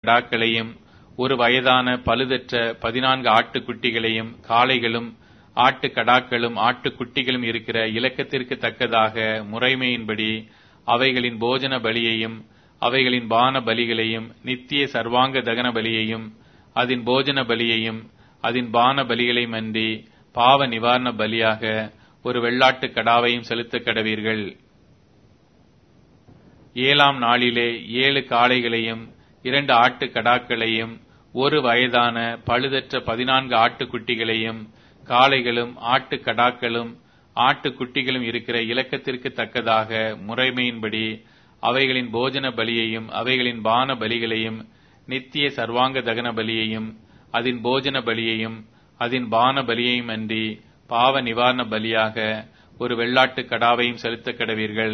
கடாக்களையும் ஒரு வயதான பழுதற்ற பதினான்கு ஆட்டுக்குட்டிகளையும் காளைகளும் ஆட்டு கடாக்களும் ஆட்டுக்குட்டிகளும் இருக்கிற இலக்கத்திற்கு தக்கதாக முறைமையின்படி அவைகளின் போஜன பலியையும் அவைகளின் பான பலிகளையும் நித்திய சர்வாங்க தகன பலியையும் அதன் போஜன பலியையும் அதன் பான பலிகளையும் அன்றி பாவ நிவாரண பலியாக ஒரு வெள்ளாட்டு கடாவையும் செலுத்த கடவீர்கள் ஏழாம் நாளிலே ஏழு காளைகளையும் இரண்டு ஆட்டு கடாக்களையும் ஒரு வயதான பழுதற்ற பதினான்கு ஆட்டுக்குட்டிகளையும் காளைகளும் ஆட்டு கடாக்களும் ஆட்டுக்குட்டிகளும் இருக்கிற இலக்கத்திற்கு தக்கதாக முறைமையின்படி அவைகளின் போஜன பலியையும் அவைகளின் பான பலிகளையும் நித்திய சர்வாங்க தகன பலியையும் அதன் போஜன பலியையும் அதன் பான பலியையும் அன்றி பாவ நிவாரண பலியாக ஒரு வெள்ளாட்டு கடாவையும் செலுத்த கடவீர்கள்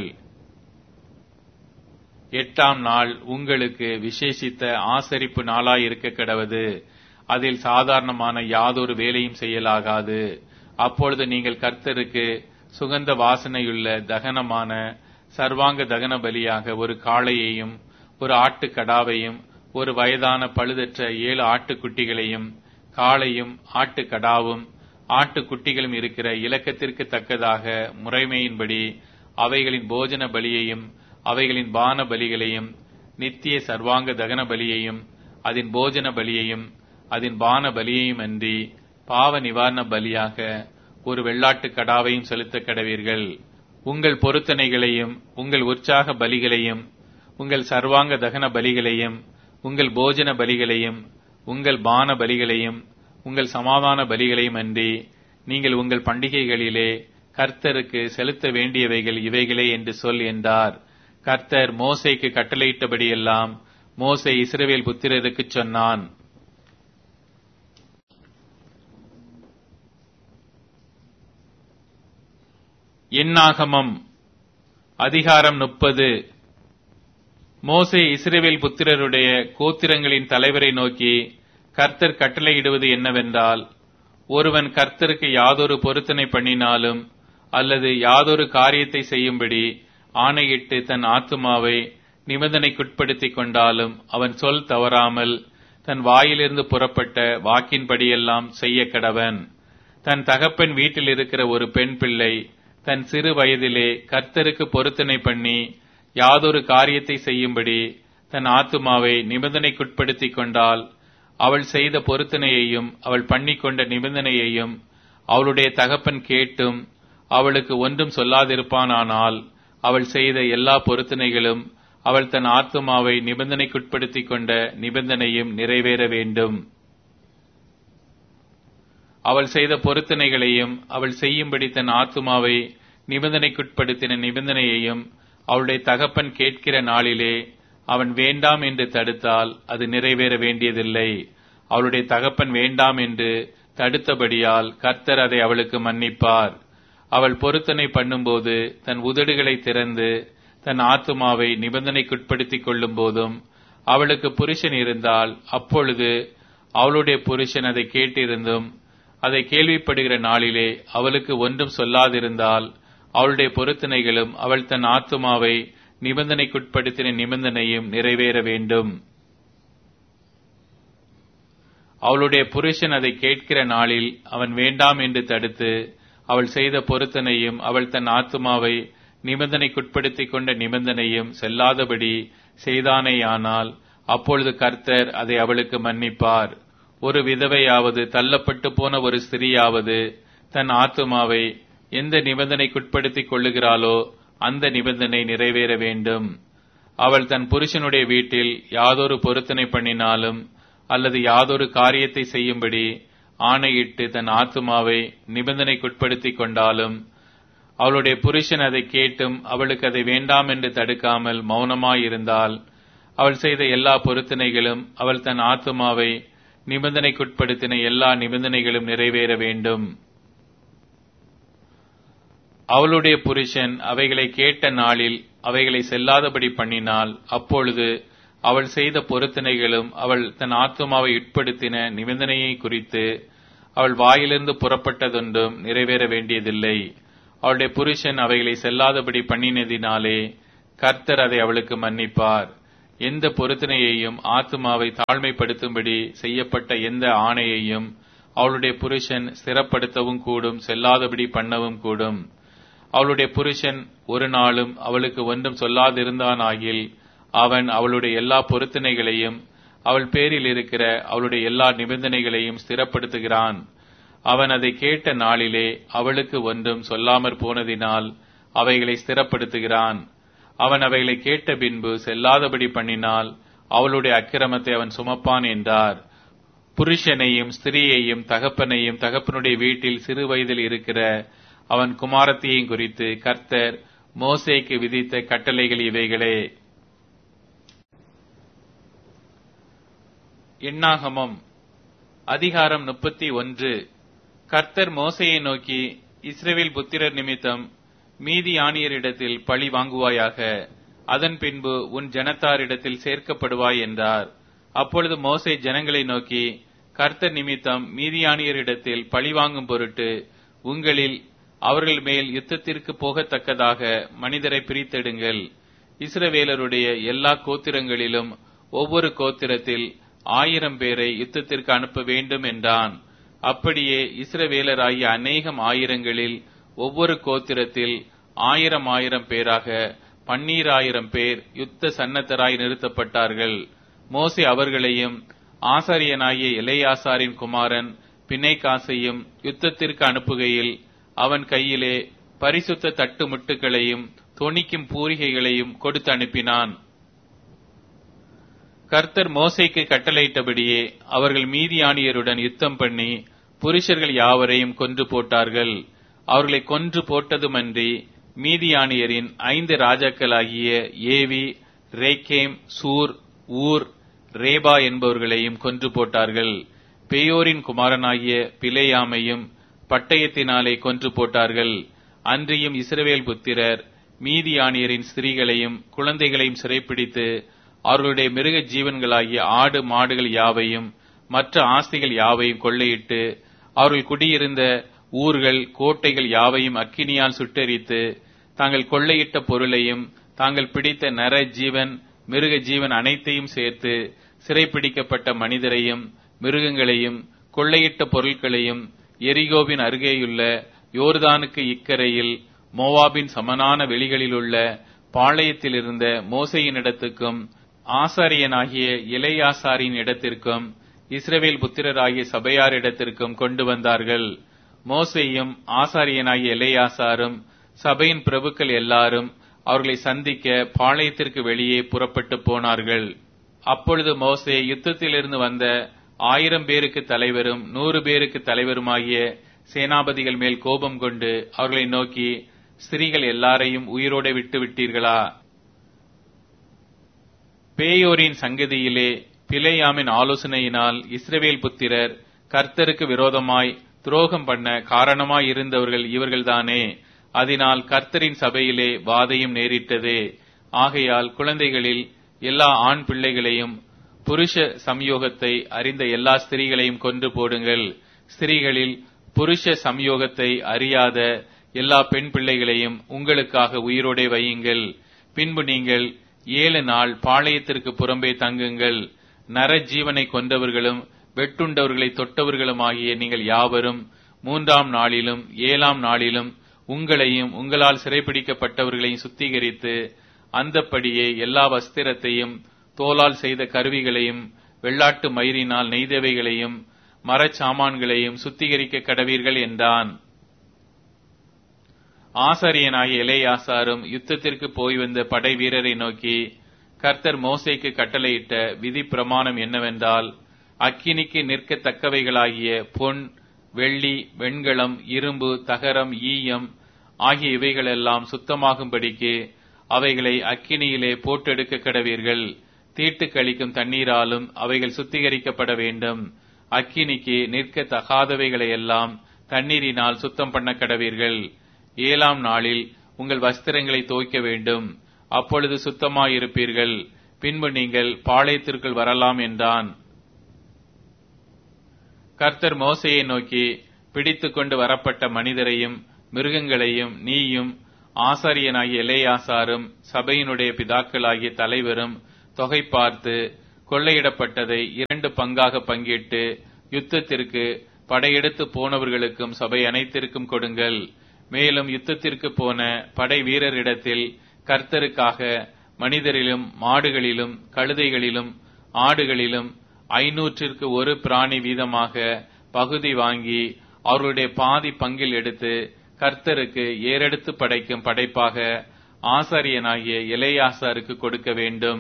எட்டாம் நாள் உங்களுக்கு விசேஷித்த ஆசரிப்பு நாளாய் இருக்க கடவது அதில் சாதாரணமான யாதொரு வேலையும் செய்யலாகாது அப்பொழுது நீங்கள் கர்த்தருக்கு சுகந்த வாசனையுள்ள தகனமான சர்வாங்க தகன பலியாக ஒரு காளையையும் ஒரு ஆட்டு கடாவையும் ஒரு வயதான பழுதற்ற ஏழு ஆட்டுக்குட்டிகளையும் காளையும் ஆட்டு கடாவும் ஆட்டுக்குட்டிகளும் இருக்கிற இலக்கத்திற்கு தக்கதாக முறைமையின்படி அவைகளின் போஜன பலியையும் அவைகளின் பான பலிகளையும் நித்திய சர்வாங்க தகன பலியையும் அதன் போஜன பலியையும் அதன் பான பலியையும் அன்றி பாவ நிவாரண பலியாக ஒரு வெள்ளாட்டு கடாவையும் செலுத்த கடவீர்கள் உங்கள் பொருத்தனைகளையும் உங்கள் உற்சாக பலிகளையும் உங்கள் சர்வாங்க தகன பலிகளையும் உங்கள் போஜன பலிகளையும் உங்கள் பான பலிகளையும் உங்கள் சமாதான பலிகளையும் அன்றி நீங்கள் உங்கள் பண்டிகைகளிலே கர்த்தருக்கு செலுத்த வேண்டியவைகள் இவைகளே என்று சொல் என்றார் கர்த்தர் மோசைக்கு கட்டளையிட்டபடியெல்லாம் மோசை இஸ்ரவேல் புத்திரருக்கு சொன்னான் எண்ணாகமம் அதிகாரம் முப்பது மோசே இஸ்ரேவேல் புத்திரருடைய கோத்திரங்களின் தலைவரை நோக்கி கர்த்தர் கட்டளையிடுவது என்னவென்றால் ஒருவன் கர்த்தருக்கு யாதொரு பொருத்தனை பண்ணினாலும் அல்லது யாதொரு காரியத்தை செய்யும்படி ஆணையிட்டு தன் ஆத்துமாவை நிபந்தனைக்குட்படுத்திக் கொண்டாலும் அவன் சொல் தவறாமல் தன் வாயிலிருந்து புறப்பட்ட வாக்கின்படியெல்லாம் செய்ய கடவன் தன் தகப்பன் வீட்டில் இருக்கிற ஒரு பெண் பிள்ளை தன் சிறு வயதிலே கர்த்தருக்கு பொருத்தனை பண்ணி யாதொரு காரியத்தை செய்யும்படி தன் ஆத்துமாவை நிபந்தனைக்குட்படுத்திக் கொண்டால் அவள் செய்த பொருத்தனையையும் அவள் பண்ணிக்கொண்ட நிபந்தனையையும் அவளுடைய தகப்பன் கேட்டும் அவளுக்கு ஒன்றும் சொல்லாதிருப்பானானால் அவள் செய்த எல்லா பொருத்தனைகளும் அவள் தன் ஆத்துமாவை நிபந்தனைக்குட்படுத்திக் கொண்ட நிபந்தனையும் நிறைவேற வேண்டும் அவள் செய்த பொருத்தனைகளையும் அவள் செய்யும்படி தன் ஆத்துமாவை நிபந்தனைக்குட்படுத்தின நிபந்தனையையும் அவளுடைய தகப்பன் கேட்கிற நாளிலே அவன் வேண்டாம் என்று தடுத்தால் அது நிறைவேற வேண்டியதில்லை அவளுடைய தகப்பன் வேண்டாம் என்று தடுத்தபடியால் கர்த்தர் அதை அவளுக்கு மன்னிப்பார் அவள் பொருத்தனை பண்ணும்போது தன் உதடுகளை திறந்து தன் ஆத்துமாவை நிபந்தனைக்குட்படுத்திக் கொள்ளும் போதும் அவளுக்கு புருஷன் இருந்தால் அப்பொழுது அவளுடைய புருஷன் அதை கேட்டிருந்தும் அதை கேள்விப்படுகிற நாளிலே அவளுக்கு ஒன்றும் சொல்லாதிருந்தால் அவளுடைய பொருத்தனைகளும் அவள் தன் ஆத்துமாவை நிபந்தனைக்குட்படுத்தின நிபந்தனையும் நிறைவேற வேண்டும் அவளுடைய புருஷன் அதை கேட்கிற நாளில் அவன் வேண்டாம் என்று தடுத்து அவள் செய்த பொருத்தனையும் அவள் தன் ஆத்துமாவை நிபந்தனைக்குட்படுத்திக் கொண்ட நிபந்தனையும் செல்லாதபடி செய்தானேயானால் அப்பொழுது கர்த்தர் அதை அவளுக்கு மன்னிப்பார் ஒரு விதவையாவது தள்ளப்பட்டு போன ஒரு ஸ்திரீயாவது தன் ஆத்துமாவை எந்த நிபந்தனைக்குட்படுத்திக் கொள்ளுகிறாளோ அந்த நிபந்தனை நிறைவேற வேண்டும் அவள் தன் புருஷனுடைய வீட்டில் யாதொரு பொருத்தனை பண்ணினாலும் அல்லது யாதொரு காரியத்தை செய்யும்படி ஆணையிட்டு தன் ஆத்துமாவை நிபந்தனைக்குட்படுத்திக் கொண்டாலும் அவளுடைய புருஷன் அதை கேட்டும் அவளுக்கு அதை வேண்டாம் என்று தடுக்காமல் மௌனமாயிருந்தால் அவள் செய்த எல்லா பொருத்தனைகளும் அவள் தன் ஆத்துமாவை நிபந்தனைக்குட்படுத்தின எல்லா நிபந்தனைகளும் நிறைவேற வேண்டும் அவளுடைய புருஷன் அவைகளை கேட்ட நாளில் அவைகளை செல்லாதபடி பண்ணினால் அப்பொழுது அவள் செய்த பொருத்தனைகளும் அவள் தன் ஆத்துமாவை உட்படுத்தின நிபந்தனையை குறித்து அவள் வாயிலிருந்து புறப்பட்டதொன்றும் நிறைவேற வேண்டியதில்லை அவளுடைய புருஷன் அவைகளை செல்லாதபடி பண்ணினதினாலே கர்த்தர் அதை அவளுக்கு மன்னிப்பார் எந்த பொருத்தனையையும் ஆத்மாவை தாழ்மைப்படுத்தும்படி செய்யப்பட்ட எந்த ஆணையையும் அவளுடைய புருஷன் ஸ்திரப்படுத்தவும் கூடும் செல்லாதபடி பண்ணவும் கூடும் அவளுடைய புருஷன் ஒரு நாளும் அவளுக்கு ஒன்றும் சொல்லாதிருந்தானாகில் அவன் அவளுடைய எல்லா பொருத்தனைகளையும் அவள் பேரில் இருக்கிற அவளுடைய எல்லா நிபந்தனைகளையும் ஸ்திரப்படுத்துகிறான் அவன் அதை கேட்ட நாளிலே அவளுக்கு ஒன்றும் சொல்லாமற் போனதினால் அவைகளை ஸ்திரப்படுத்துகிறான் அவன் அவைகளை கேட்ட பின்பு செல்லாதபடி பண்ணினால் அவளுடைய அக்கிரமத்தை அவன் சுமப்பான் என்றார் புருஷனையும் ஸ்திரீயையும் தகப்பனையும் தகப்பனுடைய வீட்டில் சிறு வயதில் இருக்கிற அவன் குமாரத்தையும் குறித்து கர்த்தர் மோசேக்கு விதித்த கட்டளைகள் இவைகளே எண்ணாகமம் அதிகாரம் முப்பத்தி ஒன்று கர்த்தர் மோசையை நோக்கி இஸ்ரேவேல் புத்திரர் நிமித்தம் மீதியானியரிடத்தில் பழி வாங்குவாயாக அதன் பின்பு உன் ஜனத்தாரிடத்தில் சேர்க்கப்படுவாய் என்றார் அப்பொழுது மோசே ஜனங்களை நோக்கி கர்த்தர் நிமித்தம் மீதியானியரிடத்தில் பழி வாங்கும் பொருட்டு உங்களில் அவர்கள் மேல் யுத்தத்திற்கு போகத்தக்கதாக மனிதரை பிரித்தெடுங்கள் இஸ்ரவேலருடைய எல்லா கோத்திரங்களிலும் ஒவ்வொரு கோத்திரத்தில் ஆயிரம் பேரை யுத்தத்திற்கு அனுப்ப வேண்டும் என்றான் அப்படியே இஸ்ரவேலராகிய அநேகம் ஆயிரங்களில் ஒவ்வொரு கோத்திரத்தில் ஆயிரம் ஆயிரம் பேராக பன்னீராயிரம் பேர் யுத்த சன்னத்தராய் நிறுத்தப்பட்டார்கள் மோசே அவர்களையும் ஆசாரியனாகிய இளையாசாரின் குமாரன் பிணைக்காசையும் யுத்தத்திற்கு அனுப்புகையில் அவன் கையிலே பரிசுத்த தட்டு முட்டுகளையும் தொனிக்கும் பூரிகைகளையும் கொடுத்து அனுப்பினான் கர்த்தர் மோசைக்கு கட்டளையிட்டபடியே அவர்கள் மீதியானியருடன் யுத்தம் பண்ணி புருஷர்கள் யாவரையும் கொன்று போட்டார்கள் அவர்களை கொன்று போட்டதுமன்றி மீதியானியரின் ஐந்து ராஜாக்களாகிய ஏவி ரேக்கேம் சூர் ஊர் ரேபா என்பவர்களையும் கொன்று போட்டார்கள் பேயோரின் குமாரனாகிய பிலேயாமையும் பட்டயத்தினாலே கொன்று போட்டார்கள் அன்றியும் இஸ்ரவேல் புத்திரர் மீதியானியரின் ஸ்திரீகளையும் குழந்தைகளையும் சிறைப்பிடித்து அவர்களுடைய மிருக ஜீவன்களாகிய ஆடு மாடுகள் யாவையும் மற்ற ஆஸ்திகள் யாவையும் கொள்ளையிட்டு அவர்கள் குடியிருந்த ஊர்கள் கோட்டைகள் யாவையும் அக்கினியால் சுட்டெரித்து தாங்கள் கொள்ளையிட்ட பொருளையும் தாங்கள் பிடித்த நர ஜீவன் மிருக ஜீவன் அனைத்தையும் சேர்த்து சிறைப்பிடிக்கப்பட்ட மனிதரையும் மிருகங்களையும் கொள்ளையிட்ட பொருட்களையும் எரிகோவின் அருகேயுள்ள யோர்தானுக்கு இக்கரையில் மோவாபின் சமனான வெளிகளிலுள்ள பாளையத்தில் இருந்த மோசையின் இடத்துக்கும் ஆசாரியனாகிய இளையாசாரின் இடத்திற்கும் இஸ்ரவேல் புத்திரராகிய சபையார் இடத்திற்கும் கொண்டு வந்தார்கள் மோசையும் ஆசாரியனாகிய இளையாசாரும் சபையின் பிரபுக்கள் எல்லாரும் அவர்களை சந்திக்க பாளையத்திற்கு வெளியே புறப்பட்டு போனார்கள் அப்பொழுது மோசே யுத்தத்திலிருந்து வந்த ஆயிரம் பேருக்கு தலைவரும் நூறு பேருக்கு தலைவருமாகிய சேனாபதிகள் மேல் கோபம் கொண்டு அவர்களை நோக்கி ஸ்திரீகள் எல்லாரையும் உயிரோட விட்டு விட்டீர்களா பேயோரின் சங்கதியிலே பிலேயாமின் ஆலோசனையினால் இஸ்ரவேல் புத்திரர் கர்த்தருக்கு விரோதமாய் துரோகம் பண்ண காரணமாய் இருந்தவர்கள் இவர்கள்தானே அதனால் கர்த்தரின் சபையிலே வாதையும் நேரிட்டது ஆகையால் குழந்தைகளில் எல்லா ஆண் பிள்ளைகளையும் புருஷ சம்யோகத்தை அறிந்த எல்லா ஸ்திரீகளையும் கொன்று போடுங்கள் ஸ்திரீகளில் புருஷ சம்யோகத்தை அறியாத எல்லா பெண் பிள்ளைகளையும் உங்களுக்காக உயிரோடே வையுங்கள் பின்பு நீங்கள் ஏழு நாள் பாளையத்திற்கு புறம்பே தங்குங்கள் நர ஜீவனை கொண்டவர்களும் வெட்டுண்டவர்களை தொட்டவர்களும் ஆகிய நீங்கள் யாவரும் மூன்றாம் நாளிலும் ஏழாம் நாளிலும் உங்களையும் உங்களால் சிறைப்பிடிக்கப்பட்டவர்களையும் சுத்திகரித்து அந்தப்படியே எல்லா வஸ்திரத்தையும் தோலால் செய்த கருவிகளையும் வெள்ளாட்டு மயிரினால் நெய்தவைகளையும் மரச்சாமான்களையும் சுத்திகரிக்க கடவீர்கள் என்றான் ஆசாரியனாகிய இளையாசாரும் யுத்தத்திற்கு போய் வந்த படை வீரரை நோக்கி கர்த்தர் மோசைக்கு கட்டளையிட்ட விதி பிரமாணம் என்னவென்றால் அக்கினிக்கு நிற்கத்தக்கவைகளாகிய பொன் வெள்ளி வெண்கலம் இரும்பு தகரம் ஈயம் ஆகிய இவைகளெல்லாம் சுத்தமாகும்படிக்கு அவைகளை அக்கினியிலே போட்டெடுக்க கடவீர்கள் தீட்டு கழிக்கும் தண்ணீராலும் அவைகள் சுத்திகரிக்கப்பட வேண்டும் அக்கினிக்கு நிற்க தகாதவைகளை எல்லாம் தண்ணீரினால் சுத்தம் பண்ண கடவீர்கள் ஏழாம் நாளில் உங்கள் வஸ்திரங்களை துவைக்க வேண்டும் அப்பொழுது சுத்தமாயிருப்பீர்கள் பின்பு நீங்கள் பாளையத்திற்குள் வரலாம் என்றான் கர்த்தர் மோசையை நோக்கி பிடித்துக் கொண்டு வரப்பட்ட மனிதரையும் மிருகங்களையும் நீயும் ஆசாரியனாகிய எலேயாசாரும் சபையினுடைய பிதாக்களாகிய தலைவரும் தொகை பார்த்து கொள்ளையிடப்பட்டதை இரண்டு பங்காக பங்கிட்டு யுத்தத்திற்கு படையெடுத்து போனவர்களுக்கும் சபை அனைத்திற்கும் கொடுங்கள் மேலும் யுத்தத்திற்கு போன படை வீரரிடத்தில் கர்த்தருக்காக மனிதரிலும் மாடுகளிலும் கழுதைகளிலும் ஆடுகளிலும் ஐநூற்றிற்கு ஒரு பிராணி வீதமாக பகுதி வாங்கி அவர்களுடைய பாதி பங்கில் எடுத்து கர்த்தருக்கு ஏறெடுத்து படைக்கும் படைப்பாக ஆசாரியனாகிய இளையாசாருக்கு கொடுக்க வேண்டும்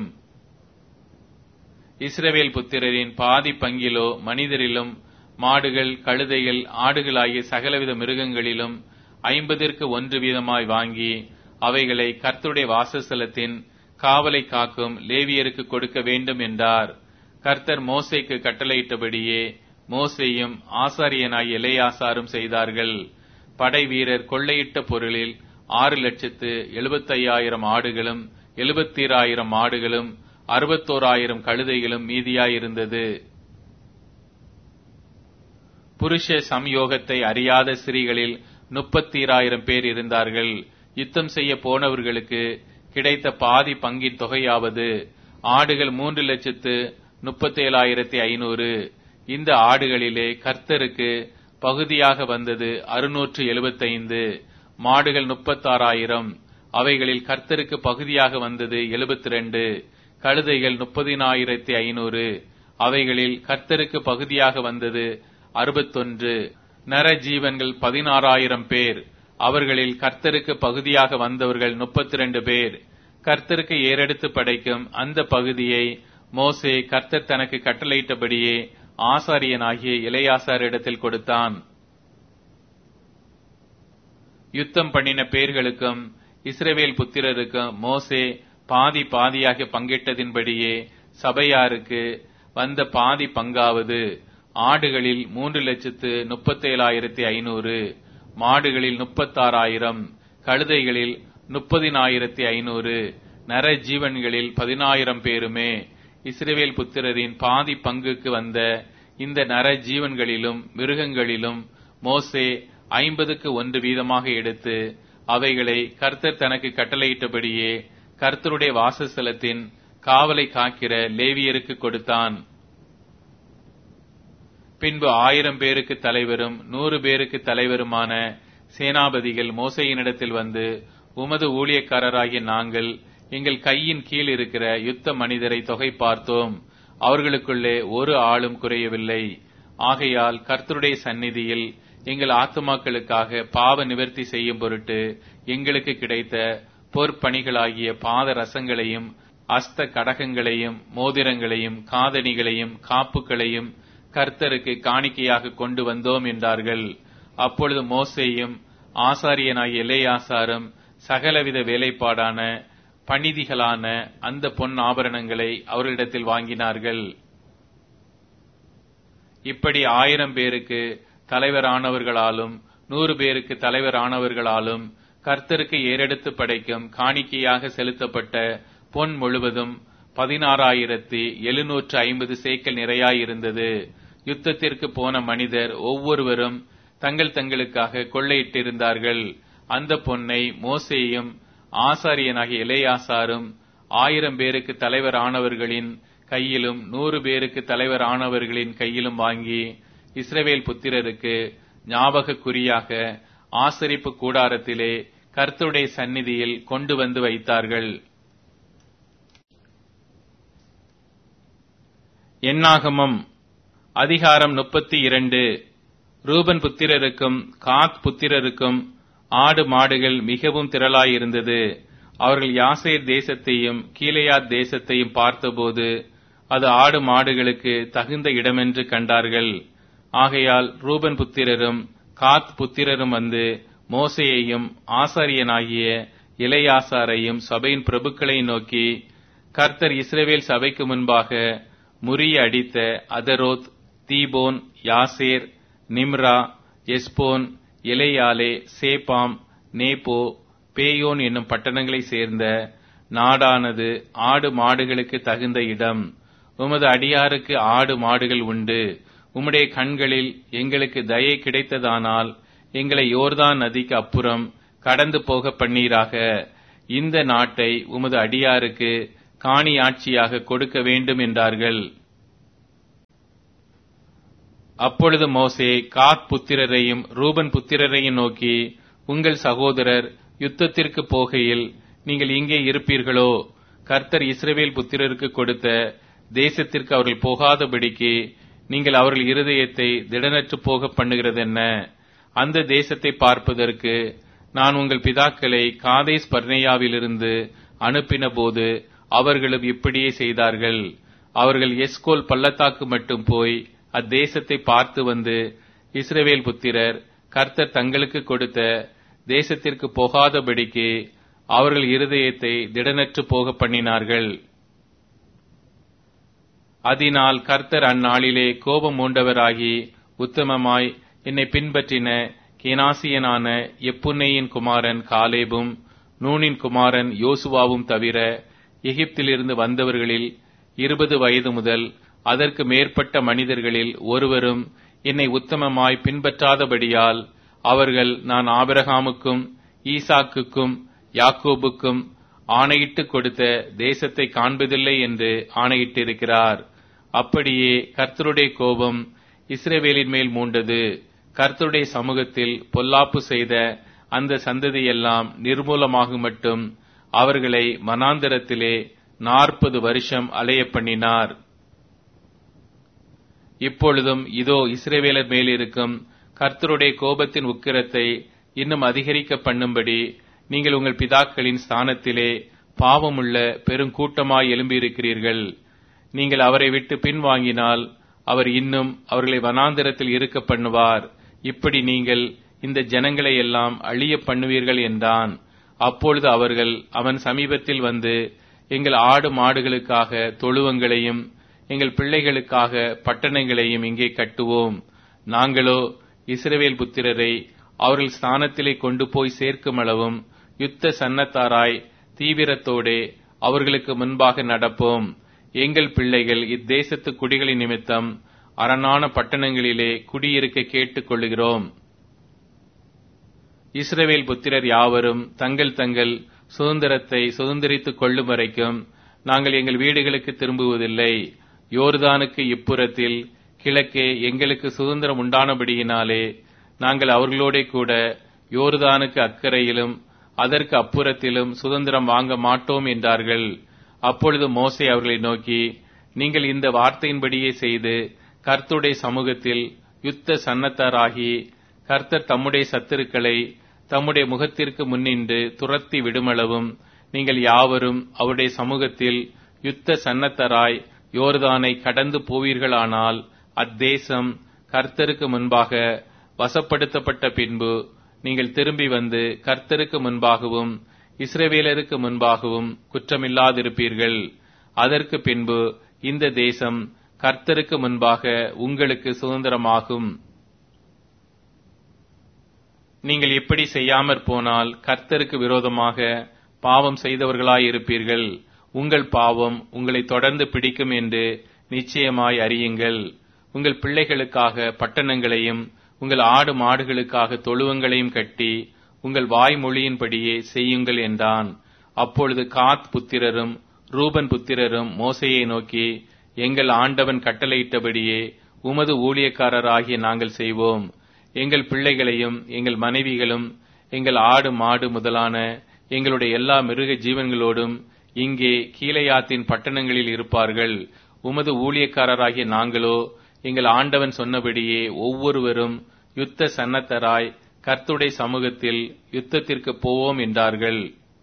இஸ்ரவேல் புத்திரரின் பாதி பங்கிலோ மனிதரிலும் மாடுகள் கழுதைகள் ஆடுகளாகிய சகலவித மிருகங்களிலும் ஐம்பதிற்கு ஒன்று வீதமாய் வாங்கி அவைகளை கர்த்தருடைய வாசஸ்தலத்தின் காவலை காக்கும் லேவியருக்கு கொடுக்க வேண்டும் என்றார் கர்த்தர் மோசைக்கு கட்டளையிட்டபடியே மோசையும் ஆசாரியனாய் இளையாசாரும் செய்தார்கள் படை வீரர் கொள்ளையிட்ட பொருளில் ஆறு லட்சத்து எழுபத்தையாயிரம் ஆடுகளும் எழுபத்தீராயிரம் ஆடுகளும் அறுபத்தோராயிரம் கழுதைகளும் மீதியாயிருந்தது புருஷ சம்யோகத்தை அறியாத ஸ்திரீகளில் முப்பத்தீராயிரம் பேர் இருந்தார்கள் யுத்தம் செய்ய போனவர்களுக்கு கிடைத்த பாதி பங்கின் தொகையாவது ஆடுகள் மூன்று லட்சத்து முப்பத்தேழாயிரத்தி ஐநூறு இந்த ஆடுகளிலே கர்த்தருக்கு பகுதியாக வந்தது அறுநூற்று எழுபத்தைந்து மாடுகள் முப்பத்தாறாயிரம் அவைகளில் கர்த்தருக்கு பகுதியாக வந்தது எழுபத்தி ரெண்டு கழுதைகள் முப்பதினாயிரத்தி ஐநூறு அவைகளில் கர்த்தருக்கு பகுதியாக வந்தது அறுபத்தொன்று நர ஜீவன்கள் பதினாறாயிரம் பேர் அவர்களில் கர்த்தருக்கு பகுதியாக வந்தவர்கள் முப்பத்தி ரெண்டு பேர் கர்த்தருக்கு ஏறெடுத்து படைக்கும் அந்த பகுதியை மோசே கர்த்தர் தனக்கு கட்டளையிட்டபடியே ஆசாரியனாகிய இளையாசாரிடத்தில் கொடுத்தான் யுத்தம் பண்ணின பேர்களுக்கும் இஸ்ரவேல் புத்திரருக்கும் மோசே பாதி பாதியாக பங்கிட்டதின்படியே சபையாருக்கு வந்த பாதி பங்காவது ஆடுகளில் மூன்று லட்சத்து முப்பத்தேழாயிரத்தி ஐநூறு மாடுகளில் முப்பத்தாறாயிரம் கழுதைகளில் முப்பதினாயிரத்தி ஐநூறு நர ஜீவன்களில் பதினாயிரம் பேருமே இஸ்ரேவேல் புத்திரரின் பாதி பங்குக்கு வந்த இந்த நர ஜீவன்களிலும் மிருகங்களிலும் மோசே ஐம்பதுக்கு ஒன்று வீதமாக எடுத்து அவைகளை கர்த்தர் தனக்கு கட்டளையிட்டபடியே கர்த்தருடைய வாசஸ்தலத்தின் காவலை காக்கிற லேவியருக்கு கொடுத்தான் பின்பு ஆயிரம் பேருக்கு தலைவரும் நூறு பேருக்கு தலைவருமான சேனாபதிகள் மோசையினிடத்தில் வந்து உமது ஊழியக்காரராகிய நாங்கள் எங்கள் கையின் கீழ் இருக்கிற யுத்த மனிதரை தொகை பார்த்தோம் அவர்களுக்குள்ளே ஒரு ஆளும் குறையவில்லை ஆகையால் கர்த்தருடைய சந்நிதியில் எங்கள் ஆத்துமாக்களுக்காக பாவ நிவர்த்தி செய்யும் பொருட்டு எங்களுக்கு கிடைத்த பொற்பணிகளாகிய பாத ரசங்களையும் அஸ்த கடகங்களையும் மோதிரங்களையும் காதணிகளையும் காப்புகளையும் கர்த்தருக்கு காணிக்கையாக கொண்டு வந்தோம் என்றார்கள் அப்பொழுது மோசேயும் ஆசாரியனாகிய எல்லையாசாரும் சகலவித வேலைப்பாடான பணிதிகளான அந்த பொன் ஆபரணங்களை அவர்களிடத்தில் வாங்கினார்கள் இப்படி ஆயிரம் பேருக்கு தலைவரானவர்களாலும் நூறு பேருக்கு தலைவரானவர்களாலும் கர்த்தருக்கு ஏறெடுத்து படைக்கும் காணிக்கையாக செலுத்தப்பட்ட பொன் முழுவதும் பதினாறாயிரத்தி எழுநூற்று ஐம்பது சேக்கல் நிறையாயிருந்தது யுத்தத்திற்கு போன மனிதர் ஒவ்வொருவரும் தங்கள் தங்களுக்காக கொள்ளையிட்டிருந்தார்கள் அந்த பொன்னை மோசேயும் ஆசாரியனாகிய இளையாசாரும் ஆயிரம் பேருக்கு தலைவர் ஆனவர்களின் கையிலும் நூறு பேருக்கு தலைவர் ஆனவர்களின் கையிலும் வாங்கி இஸ்ரவேல் புத்திரருக்கு ஞாபக குறியாக ஆசரிப்பு கூடாரத்திலே கர்த்தருடைய சந்நிதியில் கொண்டு வந்து வைத்தார்கள் எண்ணாகமம் அதிகாரம் முப்பத்தி இரண்டு ரூபன் புத்திரருக்கும் காத் புத்திரருக்கும் ஆடு மாடுகள் மிகவும் திரளாயிருந்தது அவர்கள் யாசேர் தேசத்தையும் கீழையாத் தேசத்தையும் பார்த்தபோது அது ஆடு மாடுகளுக்கு தகுந்த இடமென்று கண்டார்கள் ஆகையால் ரூபன் புத்திரரும் காத் புத்திரரும் வந்து மோசையையும் ஆசாரியனாகிய இளையாசாரையும் சபையின் பிரபுக்களை நோக்கி கர்த்தர் இஸ்ரேவேல் சபைக்கு முன்பாக முறிய அடித்த அதரோத் தீபோன் யாசேர் நிம்ரா எஸ்போன் இலையாலே சேப்பாம் நேபோ பேயோன் என்னும் பட்டணங்களை சேர்ந்த நாடானது ஆடு மாடுகளுக்கு தகுந்த இடம் உமது அடியாருக்கு ஆடு மாடுகள் உண்டு உம்முடைய கண்களில் எங்களுக்கு தயை கிடைத்ததானால் எங்களை யோர்தான் நதிக்கு அப்புறம் கடந்து போக பண்ணீராக இந்த நாட்டை உமது அடியாருக்கு காணியாட்சியாக கொடுக்க வேண்டும் என்றார்கள் அப்பொழுது மோசே காத் புத்திரரையும் ரூபன் புத்திரரையும் நோக்கி உங்கள் சகோதரர் யுத்தத்திற்கு போகையில் நீங்கள் இங்கே இருப்பீர்களோ கர்த்தர் இஸ்ரவேல் புத்திரருக்கு கொடுத்த தேசத்திற்கு அவர்கள் போகாதபடிக்கு நீங்கள் அவர்கள் இருதயத்தை திடனற்று போக பண்ணுகிறதென்ன அந்த தேசத்தை பார்ப்பதற்கு நான் உங்கள் பிதாக்களை காதேஸ் பர்னேயாவிலிருந்து அனுப்பின போது அவர்களும் இப்படியே செய்தார்கள் அவர்கள் எஸ்கோல் பள்ளத்தாக்கு மட்டும் போய் அத்தேசத்தை பார்த்து வந்து இஸ்ரவேல் புத்திரர் கர்த்தர் தங்களுக்கு கொடுத்த தேசத்திற்கு போகாதபடிக்கு அவர்கள் இருதயத்தை திடனற்று போக பண்ணினார்கள் அதனால் கர்த்தர் அந்நாளிலே கோபம் மூண்டவராகி உத்தமமாய் என்னை பின்பற்றின கேனாசியனான எப்புன்னையின் குமாரன் காலேபும் நூனின் குமாரன் யோசுவாவும் தவிர எகிப்திலிருந்து வந்தவர்களில் இருபது வயது முதல் அதற்கு மேற்பட்ட மனிதர்களில் ஒருவரும் என்னை உத்தமமாய் பின்பற்றாதபடியால் அவர்கள் நான் ஆபிரகாமுக்கும் ஈசாக்குக்கும் யாக்கோபுக்கும் ஆணையிட்டு கொடுத்த தேசத்தை காண்பதில்லை என்று ஆணையிட்டிருக்கிறார் அப்படியே கர்த்தருடைய கோபம் இஸ்ரேவேலின் மேல் மூண்டது கர்த்தருடைய சமூகத்தில் பொல்லாப்பு செய்த அந்த சந்ததியெல்லாம் நிர்மூலமாகும் மட்டும் அவர்களை மனாந்தரத்திலே நாற்பது வருஷம் அலைய பண்ணினார் இப்பொழுதும் இதோ இஸ்ரேவேலர் மேல் இருக்கும் கர்த்தருடைய கோபத்தின் உக்கிரத்தை இன்னும் அதிகரிக்க பண்ணும்படி நீங்கள் உங்கள் பிதாக்களின் ஸ்தானத்திலே பாவமுள்ள பெருங்கூட்டமாய் எழும்பியிருக்கிறீர்கள் நீங்கள் அவரை விட்டு பின்வாங்கினால் அவர் இன்னும் அவர்களை வனாந்திரத்தில் இருக்க பண்ணுவார் இப்படி நீங்கள் இந்த ஜனங்களை எல்லாம் அழிய பண்ணுவீர்கள் என்றான் அப்பொழுது அவர்கள் அவன் சமீபத்தில் வந்து எங்கள் ஆடு மாடுகளுக்காக தொழுவங்களையும் எங்கள் பிள்ளைகளுக்காக பட்டணங்களையும் இங்கே கட்டுவோம் நாங்களோ இஸ்ரவேல் புத்திரரை அவர்கள் ஸ்தானத்திலே கொண்டு போய் சேர்க்கும் அளவும் யுத்த சன்னத்தாராய் தீவிரத்தோடே அவர்களுக்கு முன்பாக நடப்போம் எங்கள் பிள்ளைகள் இத்தேசத்து குடிகளின் நிமித்தம் அரணான பட்டணங்களிலே குடியிருக்க கேட்டுக் கொள்ளுகிறோம் இஸ்ரவேல் புத்திரர் யாவரும் தங்கள் தங்கள் சுதந்திரத்தை சுதந்திரித்துக் கொள்ளும் வரைக்கும் நாங்கள் எங்கள் வீடுகளுக்கு திரும்புவதில்லை யோர்தானுக்கு இப்புறத்தில் கிழக்கே எங்களுக்கு சுதந்திரம் உண்டானபடியினாலே நாங்கள் அவர்களோட கூட யோர்தானுக்கு அக்கறையிலும் அதற்கு அப்புறத்திலும் சுதந்திரம் வாங்க மாட்டோம் என்றார்கள் அப்பொழுது மோசே அவர்களை நோக்கி நீங்கள் இந்த வார்த்தையின்படியே செய்து கர்த்தருடைய சமூகத்தில் யுத்த சன்னத்தராகி கர்த்தர் தம்முடைய சத்துருக்களை தம்முடைய முகத்திற்கு முன்னின்று துரத்தி விடுமளவும் நீங்கள் யாவரும் அவருடைய சமூகத்தில் யுத்த சன்னத்தராய் யோர்தானை கடந்து போவீர்களானால் அத்தேசம் கர்த்தருக்கு முன்பாக வசப்படுத்தப்பட்ட பின்பு நீங்கள் திரும்பி வந்து கர்த்தருக்கு முன்பாகவும் இஸ்ரவேலருக்கு முன்பாகவும் குற்றமில்லாதிருப்பீர்கள் அதற்கு பின்பு இந்த தேசம் கர்த்தருக்கு முன்பாக உங்களுக்கு சுதந்திரமாகும் நீங்கள் இப்படி செய்யாமற் போனால் கர்த்தருக்கு விரோதமாக பாவம் செய்தவர்களாயிருப்பீர்கள் உங்கள் பாவம் உங்களை தொடர்ந்து பிடிக்கும் என்று நிச்சயமாய் அறியுங்கள் உங்கள் பிள்ளைகளுக்காக பட்டணங்களையும் உங்கள் ஆடு மாடுகளுக்காக தொழுவங்களையும் கட்டி உங்கள் வாய்மொழியின்படியே செய்யுங்கள் என்றான் அப்பொழுது காத் புத்திரரும் ரூபன் புத்திரரும் மோசையை நோக்கி எங்கள் ஆண்டவன் கட்டளையிட்டபடியே உமது ஊழியக்காரராகிய நாங்கள் செய்வோம் எங்கள் பிள்ளைகளையும் எங்கள் மனைவிகளும் எங்கள் ஆடு மாடு முதலான எங்களுடைய எல்லா மிருக ஜீவன்களோடும் இங்கே கீழையாத்தின் பட்டணங்களில் இருப்பார்கள் உமது ஊழியக்காரராகிய நாங்களோ எங்கள் ஆண்டவன் சொன்னபடியே ஒவ்வொருவரும் யுத்த சன்னத்தராய் கர்த்துடைய சமூகத்தில் யுத்தத்திற்கு போவோம் என்றார்கள்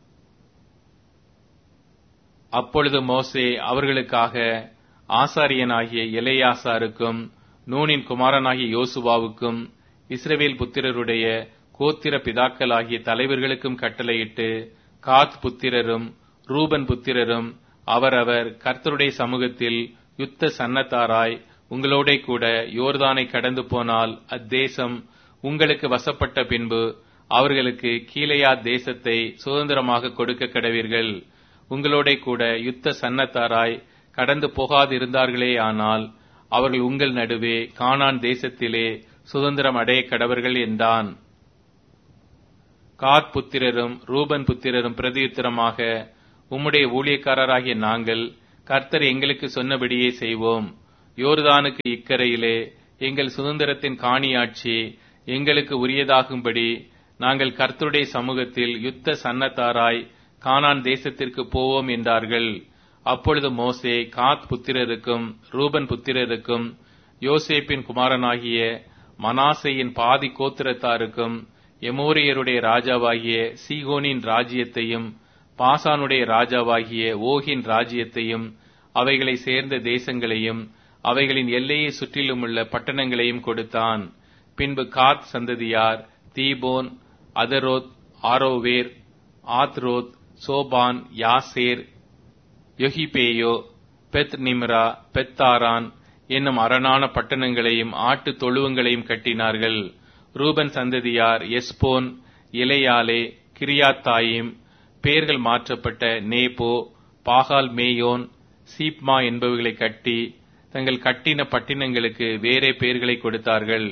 அப்பொழுது மோசே அவர்களுக்காக ஆசாரியனாகிய எலையாசாருக்கும் நூனின் குமாரனாகிய யோசுவாவுக்கும் இஸ்ரவேல் புத்திரருடைய கோத்திர பிதாக்களாகிய தலைவர்களுக்கும் கட்டளையிட்டு காத் புத்திரரும் ரூபன் புத்திரரும் அவரவர் கர்த்தருடைய சமூகத்தில் யுத்த சன்னத்தாராய் உங்களோட கூட யோர்தானை கடந்து போனால் அத்தேசம் உங்களுக்கு வசப்பட்ட பின்பு அவர்களுக்கு கீழையா தேசத்தை சுதந்திரமாக கொடுக்க கடவீர்கள் உங்களோட கூட யுத்த சன்னத்தாராய் கடந்து போகாதிருந்தார்களே ஆனால் அவர்கள் உங்கள் நடுவே கானான் தேசத்திலே சுதந்திரம் அடைய கடவர்கள் என்றான் காத் புத்திரரும் ரூபன் புத்திரரும் பிரதியுத்தரமாக உம்முடைய ஊழியக்காரராகிய நாங்கள் கர்த்தர் எங்களுக்கு சொன்னபடியே செய்வோம் யோர்தானுக்கு இக்கரையிலே எங்கள் சுதந்திரத்தின் காணியாட்சி எங்களுக்கு உரியதாகும்படி நாங்கள் கர்த்தருடைய சமூகத்தில் யுத்த சன்னத்தாராய் கானான் தேசத்திற்கு போவோம் என்றார்கள் அப்பொழுது மோசே காத் புத்திரருக்கும் ரூபன் புத்திரருக்கும் யோசேப்பின் குமாரனாகிய மனாசையின் பாதி கோத்திரத்தாருக்கும் எமோரியருடைய ராஜாவாகிய சீகோனின் ராஜ்யத்தையும் பாசானுடைய ராஜாவாகிய ஓகின் ராஜ்யத்தையும் அவைகளை சேர்ந்த தேசங்களையும் அவைகளின் எல்லையை சுற்றிலுமுள்ள பட்டணங்களையும் கொடுத்தான் பின்பு காத் சந்ததியார் Dibon Ataroth Aroer Atroth Shophan Jazer Jogbehah Beth Nimrah Beth Haran என்னும் அரணான பட்டணங்களையும் ஆட்டு தொழுவங்களையும் கட்டினார்கள் ரூபன் சந்ததியார் எஸ்போன் இலையாலே கிரியாத்தாயிம் பெயர்கள் மாற்றப்பட்ட நேபோ பாகால் மேயோன் சீப்மா என்பவைகளை கட்டி தங்கள் கட்டின பட்டினங்களுக்கு வேறே பெயர்களை கொடுத்தார்கள்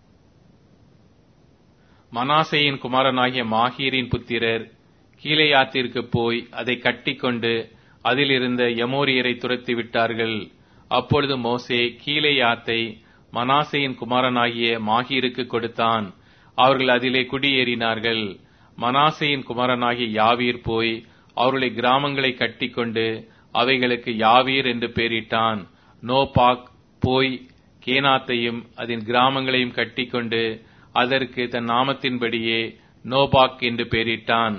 மனாசையின் குமாரனாகிய மாஹீரின் புத்திரர் கீழையாத்திற்கு போய் அதை கட்டிக்கொண்டு அதில் இருந்த யமோரியரை துரத்தி விட்டார்கள் அப்பொழுது மோசே கீழையாத்தை மனாசையின் குமாரனாகிய மாஹீருக்கு கொடுத்தான் அவர்கள் அதிலே குடியேறினார்கள் மனாசையின் குமாரனாகிய யாவீர் போய் அவருடைய கிராமங்களை கட்டிக்கொண்டு அவைகளுக்கு யாவீர் என்று பெயரிட்டான் நோபாக் போய் கேனாத்தையும் அதன் கிராமங்களையும் கட்டிக்கொண்டு அதற்கு தன் நாமத்தின்படியே நோபாக் என்று பெயரிட்டான்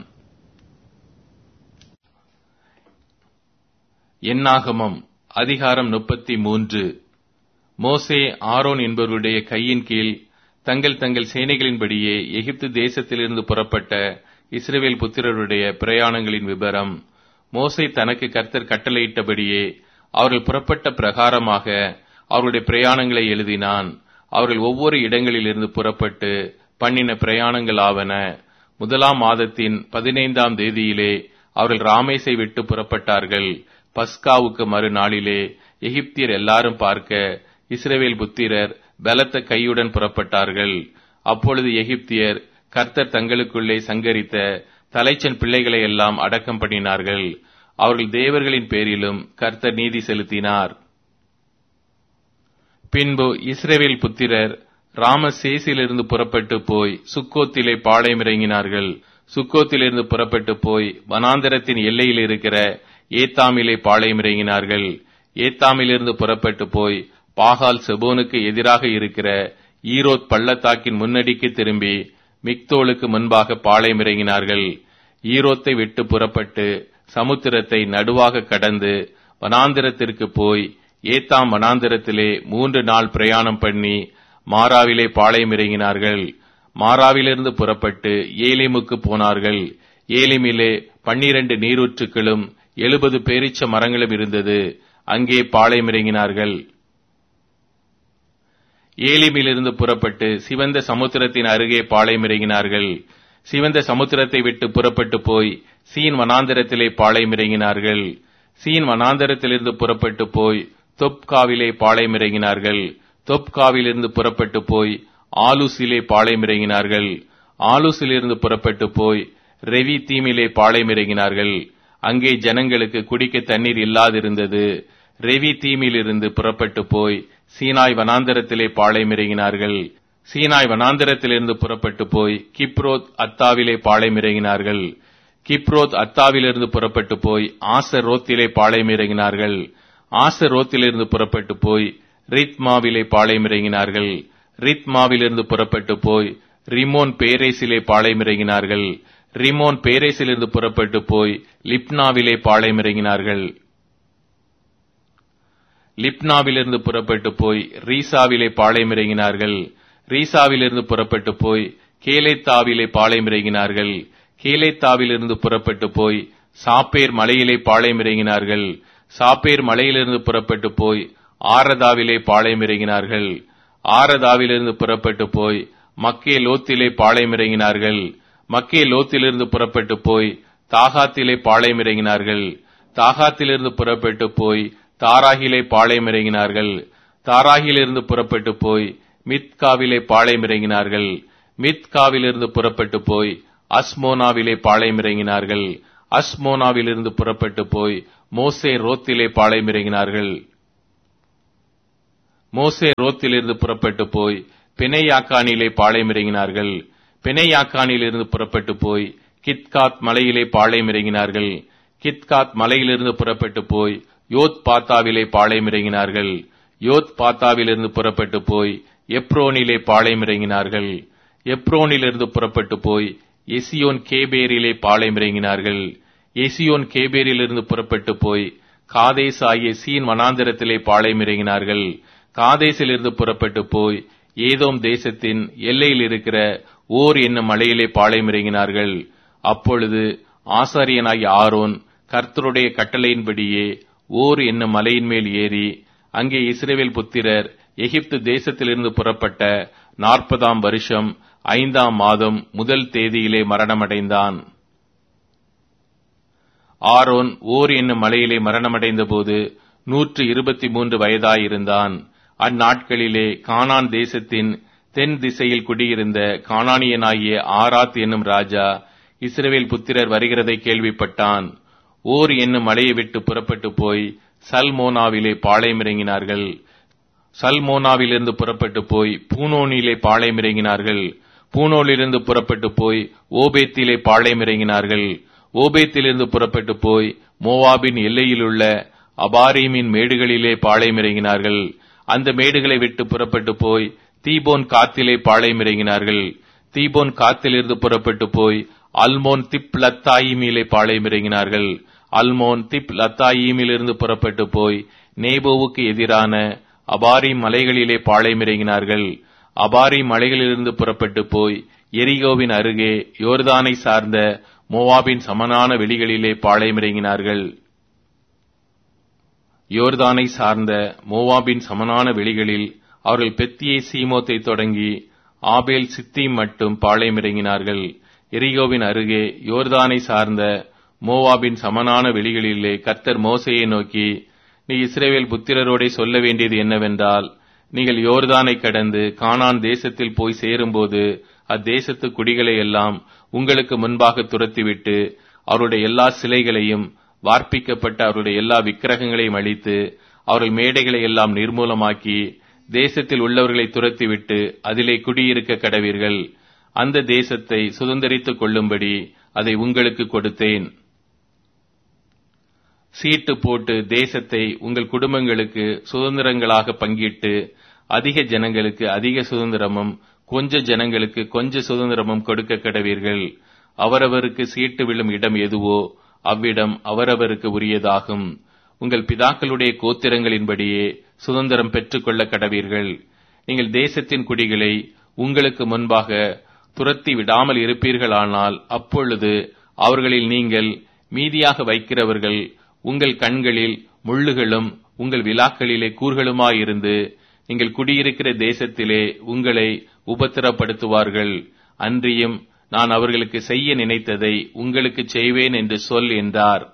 என்னாகமம் அதிகாரம் முப்பத்தி மூன்று மோசே ஆரோன் என்பவருடைய கையின் கீழ் தங்கள் தங்கள் சேனைகளின்படியே எகிப்து தேசத்திலிருந்து புறப்பட்ட இஸ்ரேல் புத்திரருடைய பிரயாணங்களின் விபரம் மோசே தனக்கு கர்த்தர் கட்டளையிட்டபடியே அவர்கள் புறப்பட்ட பிரகாரமாக அவருடைய பிரயாணங்களை எழுதினான் அவர்கள் ஒவ்வொரு இடங்களிலிருந்து புறப்பட்டு பண்ணின பிரயாணங்கள் ஆவன முதலாம் மாதத்தின் பதினைந்தாம் தேதியிலே அவர்கள் ராமேசை விட்டு புறப்பட்டார்கள் பஸ்காவுக்கு மறுநாளிலே எகிப்தியர் எல்லாரும் பார்க்க இஸ்ரவேல் புத்திரர் பலத்த கையுடன் புறப்பட்டார்கள் அப்பொழுது எகிப்தியர் கர்த்தர் தங்களுக்குள்ளே சங்கரித்த தலைச்சன் பிள்ளைகளை எல்லாம் அடக்கம் பண்ணினார்கள் அவர்கள் தேவர்களின் பேரிலும் கர்த்தர் நீதி செலுத்தினார் பின்பு இஸ்ரேவேல் புத்திரர் ராமசேசிலிருந்து புறப்பட்டு போய் சுக்கோத்திலே பாளையம் இறங்கினார்கள் சுக்கோத்திலிருந்து புறப்பட்டு போய் வனாந்தரத்தின் எல்லையில் இருக்கிற ஏத்தாமிலே பாளையம் இறங்கினார்கள் ஏத்தாமிலிருந்து புறப்பட்டு போய் பாகால் செபோனுக்கு எதிராக இருக்கிற ஈரோத் பள்ளத்தாக்கின் முன்னடிக்கு திரும்பி மிக்தோலுக்கு முன்பாக பாளையம் இறங்கினார்கள் ஈரோத்தை விட்டு புறப்பட்டு சமுத்திரத்தை நடுவாக கடந்து வனாந்திரத்திற்கு போய் ஏத்தாம் வனாந்திரத்திலே மூன்று நாள் பிரயாணம் பண்ணி மாராவிலே பாளையம் இறங்கினார்கள் மாராவிலிருந்து புறப்பட்டு ஏலிமுக்கு போனார்கள் ஏலிமிலே பன்னிரண்டு நீரூற்றுக்களும் எழுபது பேரிச்ச மரங்களும் இருந்தது அங்கே பாளையம் இறங்கினார்கள் ஏலிமிலிருந்து புறப்பட்டு சிவந்த சமுத்திரத்தின் அருகே பாளையம் இறங்கினார்கள் சிவந்த சமுத்திரத்தை விட்டு புறப்பட்டு போய் சீன் வனாந்தரத்திலே பாளையம் இறங்கினார்கள் சீன் வனாந்தரத்திலிருந்து புறப்பட்டு போய் தொப்காவிலே பாளையம் இறங்கினார்கள் தொப்காவிலிருந்து புறப்பட்டு போய் ஆலூசிலே பாளையம் இறங்கினார்கள் ஆலூசிலிருந்து புறப்பட்டு போய் ரெவி தீமிலே பாளையம் இறங்கினார்கள் அங்கே ஜனங்களுக்கு குடிக்க தண்ணீர் இல்லாதிருந்தது ரெவி தீமிலிருந்து புறப்பட்டு போய் சீனாய் வனாந்தரத்திலே பாளையம் இறங்கினார்கள் சீனாய் வனாந்தரத்திலிருந்து புறப்பட்டு போய் கிப்ரோத் அத்தாவிலே பாளையம் இறங்கினார்கள் கிப்ரோத் அத்தாவிலிருந்து புறப்பட்டு போய் ஆசர் ரோத்திலே பாளையம் இறங்கினார்கள் ஆசர் ரோத்திலிருந்து புறப்பட்டு போய் ரித்மாவிலே பாளையம் இறங்கினார்கள் ரித்மாவிலிருந்து புறப்பட்டு போய் ரிமோன் பேரேசிலே பாளையம் இறங்கினார்கள் ரிமோன் பேரேசிலிருந்து புறப்பட்டு போய் லிப்னாவிலே பாளையம் இறங்கினார்கள் லிப்னாவிலிருந்து புறப்பட்டு போய் ரீசாவிலே பாளையம் இறங்கினார்கள் ரீசாவிலிருந்து புறப்பட்டு போய் கேலேத்தாவிலே பாளையம் இறங்கினார்கள் கேலேத்தாவிலிருந்து புறப்பட்டு போய் சாப்பேர் மலையிலே பாளையம் இறங்கினார்கள் சாப்பேர் மலையிலிருந்து புறப்பட்டு போய் ஆரதாவிலே பாளையம் இறங்கினார்கள் ஆரதாவிலிருந்து புறப்பட்டு போய் மக்கே லோத்திலே பாளையம் இறங்கினார்கள் மக்கே லோத்திலிருந்து புறப்பட்டு போய் தாகாத்திலே பாளையம் இறங்கினார்கள் தாகாத்திலிருந்து புறப்பட்டு போய் தாராகிலே பாளையம் இறங்கினார்கள் தாராகிலிருந்து புறப்பட்டு போய் மித்காவிலே பாளையம் இறங்கினார்கள் மித்காவிலிருந்து புறப்பட்டு போய் அஸ்மோனாவிலே பாளையம் இறங்கினார்கள் அஸ்மோனாவிலிருந்து புறப்பட்டு போய் மோசே ரோத்திலே பாளையமிறங்கினார்கள் மோசே ரோத்திலிருந்து புறப்பட்டு போய் பிணையாக்கானிலே பாளையமிறங்கினார்கள் பிணையாக்கானிலிருந்து புறப்பட்டு போய் கித்காத் மலையிலே பாளையமிறங்கினார்கள் கித்காத் மலையிலிருந்து புறப்பட்டு போய் யோத் பாத்தாவிலே பாளையமிறங்கினார்கள் யோத் பாத்தாவிலிருந்து புறப்பட்டு போய் எப்ரோனிலே பாளையமிறங்கினார்கள் எப்ரோனிலிருந்து புறப்பட்டு போய் எசியோன் கேபேரிலே பாளையமிறங்கினார்கள் எசியோன் கேபேரிலிருந்து புறப்பட்டு போய் காதேஸ் ஆகிய சீன் வனாந்திரத்திலே பாளையமிறங்கினார்கள் காதேசிலிருந்து புறப்பட்டு போய் ஏதோம் தேசத்தின் எல்லையில் இருக்கிற ஓர் என்னும் மலையிலே பாளையமிறங்கினார்கள் அப்பொழுது ஆசாரியனாகிய ஆரோன் கர்த்தருடைய கட்டளையின்படியே ஓர் என்னும் மலையின் மேல் ஏறி அங்கே இஸ்ரேவேல் புத்திரர் எகிப்து தேசத்திலிருந்து புறப்பட்ட நாற்பதாம் வருஷம் ஐந்தாம் மாதம் முதல் தேதியிலே மரணமடைந்தான் ஆரோன் ஓர் என்னும் மலையிலே மரணமடைந்த போது நூற்று இருபத்தி மூன்று வயதாயிருந்தான் அந்நாட்களிலே கானான் தேசத்தின் தென் திசையில் குடியிருந்த கானானியனாகிய ஆராத் என்னும் ராஜா இஸ்ரவேல் புத்திரர் வருகிறதை கேள்விப்பட்டான் ஓர் என்னும் மலையை விட்டு புறப்பட்டு போய் சல்மோனாவிலே பாளையமிறங்கினார்கள் சல்மோனாவிலிருந்து புறப்பட்டு போய் பூனோனிலே பாளையமிறங்கினார்கள் பூனோலிருந்து புறப்பட்டு போய் ஓபேத்திலே பாளையமிறங்கினார்கள் ஓபேத்திலிருந்து புறப்பட்டு போய் மோவாபின் எல்லையிலுள்ள அபாரீமின் மேடுகளிலே பாளையமிறங்கினார்கள் அந்த மேடுகளை விட்டு புறப்பட்டு போய் தீபோன் காத்திலே பாளையமிறங்கினார்கள் தீபோன் காத்திலிருந்து புறப்பட்டு போய் அல்மோன் திப் லத்தாயிமிலே பாளையமிறங்கினார்கள் அல்மோன் திப் லத்தாயிமிலிருந்து புறப்பட்டு போய் நேபோவுக்கு எதிரான அபாரி மலைகளிலே பாளையமிறங்கினார்கள் அபாரி மலைகளிலிருந்து புறப்பட்டு போய் எரிகோவின் அருகே யோர்தானை சார்ந்த மோவாபின் சமனான வெளிகளிலே பாளையமிறங்கினார்கள் யோர்தானை சார்ந்த மோவாபின் சமனான வெளிகளில் அவர்கள் பெத்தியை சீமோத்தை தொடங்கி ஆபேல் சித்தீம் மட்டும் பாளையமிறங்கினார்கள் எரிகோவின் அருகே யோர்தானை சார்ந்த மோவாபின் சமனான வெளிகளிலே கர்த்தர் மோசையை நோக்கி நீ இஸ்ரேவேல் புத்திரரோடே சொல்ல வேண்டியது என்னவென்றால் நீங்கள் யோர்தானை கடந்து கானான் தேசத்தில் போய் சேரும்போது அத்தேசத்து குடிகளை எல்லாம் உங்களுக்கு முன்பாக துரத்திவிட்டு அவருடைய எல்லா சிலைகளையும் வார்ப்பிக்கப்பட்ட அவருடைய எல்லா விக்கிரகங்களையும் அழித்து அவர்கள் மேடைகளை எல்லாம் நிர்மூலமாக்கி தேசத்தில் உள்ளவர்களை துரத்திவிட்டு அதிலே குடியிருக்க கடவீர்கள் அந்த தேசத்தை சுதந்திரித்துக் கொள்ளும்படி அதை உங்களுக்கு கொடுத்தேன் சீட்டு போட்டு தேசத்தை உங்கள் குடும்பங்களுக்கு சுதந்திரங்களாக பங்கிட்டு அதிக ஜனங்களுக்கு அதிக சுதந்திரமும் கொஞ்ச ஜனங்களுக்கு கொஞ்ச சுதந்திரமும் கொடுக்க கடவீர்கள் அவரவருக்கு சீட்டு விழும் இடம் எதுவோ அவ்விடம் அவரவருக்கு உரியதாகும் உங்கள் பிதாக்களுடைய கோத்திரங்களின்படியே சுதந்திரம் பெற்றுக்கொள்ள கடவீர்கள் நீங்கள் தேசத்தின் குடிகளை உங்களுக்கு முன்பாக துரத்தி விடாமல் இருப்பீர்களானால் அப்பொழுது அவர்களில் நீங்கள் மீதியாக வைக்கிறவர்கள் உங்கள் கண்களில் முள்ளுகளும் உங்கள் விழாக்களிலே கூர்களுமாயிருந்து நீங்கள் குடியிருக்கிற தேசத்திலே உங்களை உபத்திரப்படுத்துவார்கள் அன்றியும் நான் அவர்களுக்கு செய்ய நினைத்ததை உங்களுக்கு செய்வேன் என்று சொல் என்றார்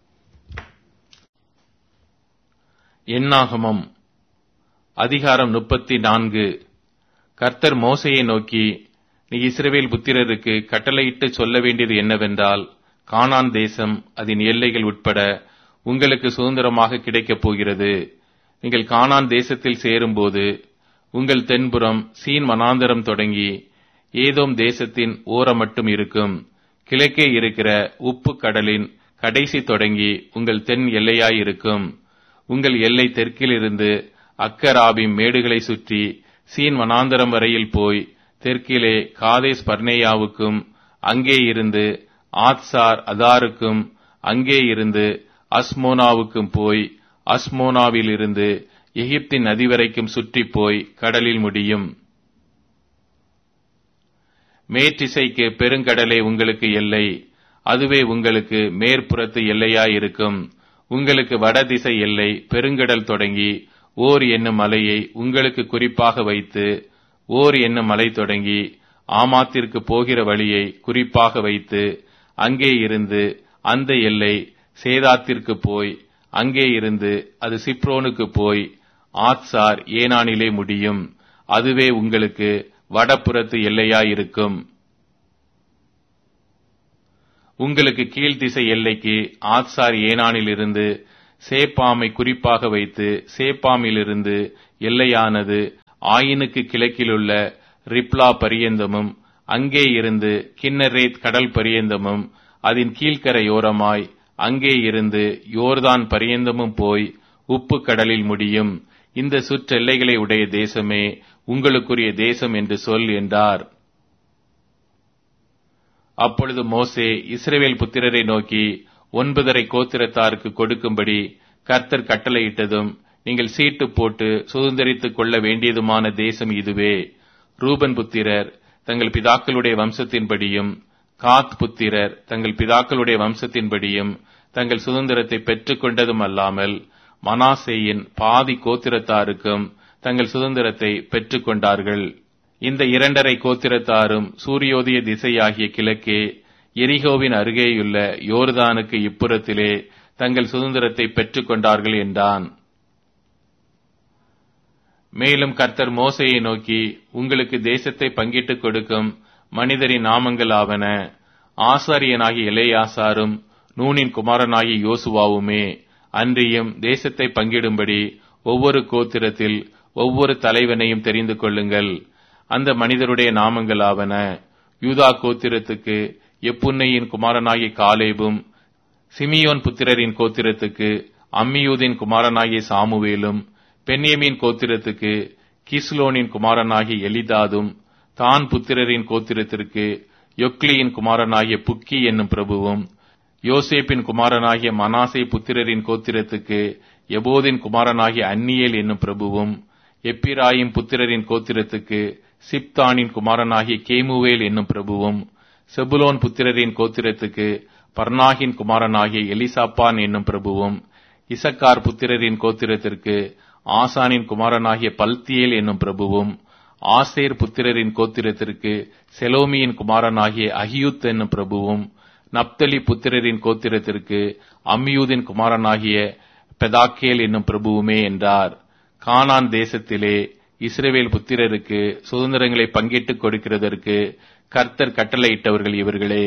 எண்ணாகமம் அதிகாரம் முப்பத்தி நான்கு கர்த்தர் மோசையை நோக்கி நீ இஸ்ரவேல் புத்திரருக்கு கட்டளையிட்டு சொல்ல வேண்டியது என்னவென்றால் கானான் தேசம் அதன் எல்லைகள் உட்பட உங்களுக்கு சுதந்திரமாக கிடைக்கப் போகிறது நீங்கள் கானான் தேசத்தில் சேரும்போது உங்கள் தென்புறம் சீன் வனாந்தரம் தொடங்கி ஏதோம் தேசத்தின் ஓரம் மட்டும் இருக்கும் கிழக்கே இருக்கிற உப்பு கடலின் கடைசி தொடங்கி உங்கள் தென் எல்லையாயிருக்கும் உங்கள் எல்லை தெற்கிலிருந்து அக்கராபிம் மேடுகளை சுற்றி சீன் வனாந்தரம் வரையில் போய் தெற்கிலே காதேஸ் பர்னேயாவுக்கும் அங்கே இருந்து ஆத்சார் அதாருக்கும் அங்கே இருந்து அஸ்மோனாவுக்கும் போய் அஸ்மோனாவில் இருந்து எகிப்தின் நதி வரைக்கும் சுற்றி போய் கடலில் முடியும் மேற்றிசைக்கு பெருங்கடலே உங்களுக்கு எல்லை அதுவே உங்களுக்கு மேற்புறத்து எல்லையாயிருக்கும் உங்களுக்கு வடதிசை எல்லை பெருங்கடல் தொடங்கி ஓர் என்னும் மலையை உங்களுக்கு குறிப்பாக வைத்து ஓர் என்னும் மலை தொடங்கி ஆமாத்திற்கு போகிற வழியை குறிப்பாக வைத்து அங்கே இருந்து அந்த எல்லை சேதாத்திற்கு போய் அங்கே இருந்து அது சிப்ரோனுக்கு போய் ஆத்சார் ஏனானிலே முடியும் அதுவே உங்களுக்கு வடபுறத்து எல்லையாயிருக்கும் உங்களுக்கு கீழ்த்திசை எல்லைக்கு ஆத்சார் ஏனானிலிருந்து சேப்பாமை குறிப்பாக வைத்து சேப்பாமிலிருந்து எல்லையானது ஆயினுக்கு கிழக்கிலுள்ள ரிப்லா பரியந்தமும் அங்கே இருந்து கிண்ணரேத் கடல் பரியந்தமும் அதன் கீழ்க்கரையோரமாய் அங்கே இருந்து யோர்தான் பரியந்தமும் போய் உப்பு கடலில் முடியும் இந்த சுற்றெல்லைகளை உடைய தேசமே உங்களுக்குரிய தேசம் என்று சொல் என்றார் அப்பொழுது மோசே இஸ்ரவேல் புத்திரரை நோக்கி ஒன்பதரை கோத்திரத்தாருக்கு கொடுக்கும்படி கர்த்தர் கட்டளையிட்டதும் நீங்கள் சீட்டு போட்டு சுதந்திரித்துக் கொள்ள வேண்டியதுமான தேசம் இதுவே ரூபன் புத்திரர் தங்கள் பிதாக்களுடைய வம்சத்தின்படியும் காத் புத்திரர் தங்கள் பிதாக்களுடைய வம்சத்தின்படியும் தங்கள் சுதந்திரத்தை பெற்றுக் கொண்டதும் அல்லாமல் மனாசேயின் பாதி கோத்திரத்தாருக்கும் தங்கள் சுதந்திரத்தை பெற்றுக் கொண்டார்கள் இந்த இரண்டரை கோத்திரத்தாரும் சூரியோதய திசையாகிய கிழக்கே எரிகோவின் அருகேயுள்ள யோர்தானுக்கு இப்புறத்திலே தங்கள் சுதந்திரத்தை பெற்றுக் கொண்டார்கள் என்றான் மேலும் கர்த்தர் மோசையை நோக்கி உங்களுக்கு தேசத்தை பங்கிட்டுக் கொடுக்கும் மனிதரின் நாமங்கள் ஆவன ஆசாரியனாகிய எலேயாசாரும் நூனின் குமாரனாகிய யோசுவாவுமே அன்றியும் தேசத்தை பங்கிடும்படி ஒவ்வொரு கோத்திரத்தில் ஒவ்வொரு தலைவனையும் தெரிந்து கொள்ளுங்கள் அந்த மனிதருடைய நாமங்களாவன யூதா கோத்திரத்துக்கு எப்புன்னையின் குமாரனாகிய காலேபும் சிமியோன் புத்திரரின் கோத்திரத்துக்கு அம்மியூதின் குமாரனாகிய சாமுவேலும் பென்யமின் கோத்திரத்துக்கு கிஸ்லோனின் குமாரனாகிய எலிதாதும் தான் புத்திரரின் கோத்திரத்திற்கு யொக்லியின் குமாரனாகிய புக்கி என்னும் பிரபுவும் யோசேப்பின் குமாரனாகிய மனாசே புத்திரரின் கோத்திரத்துக்கு எபோதின் குமாரனாகிய அந்நியேல் என்னும் பிரபுவும் எப்பிராயிம் புத்திரரின் கோத்திரத்துக்கு சிப்தானின் குமாரனாகிய கேமுவேல் என்னும் பிரபுவும் செபுலோன் புத்திரரின் கோத்திரத்துக்கு பர்னாகின் குமாரனாகிய எலிசாப்பான் என்னும் பிரபுவும் இசக்கார் புத்திரரின் கோத்திரத்திற்கு ஆசானின் குமாரனாகிய பல்தியேல் என்னும் பிரபுவும் ஆசேர் புத்திரரின் கோத்திரத்திற்கு செலோமியின் குமாரனாகிய அகியூத் என்னும் பிரபுவும் நப்தலி புத்திரரின் கோத்திரத்திற்கு அம்மியூதின் குமாரனாகிய பெதாக்கேல் என்னும் பிரபுவுமே என்றார் கானான் தேசத்திலே இஸ்ரவேல் புத்திரருக்கு சுதந்திரங்களை பங்கிட்டுக் கொடுக்கிறதற்கு கர்த்தர் கட்டளையிட்டவர்கள் இவர்களே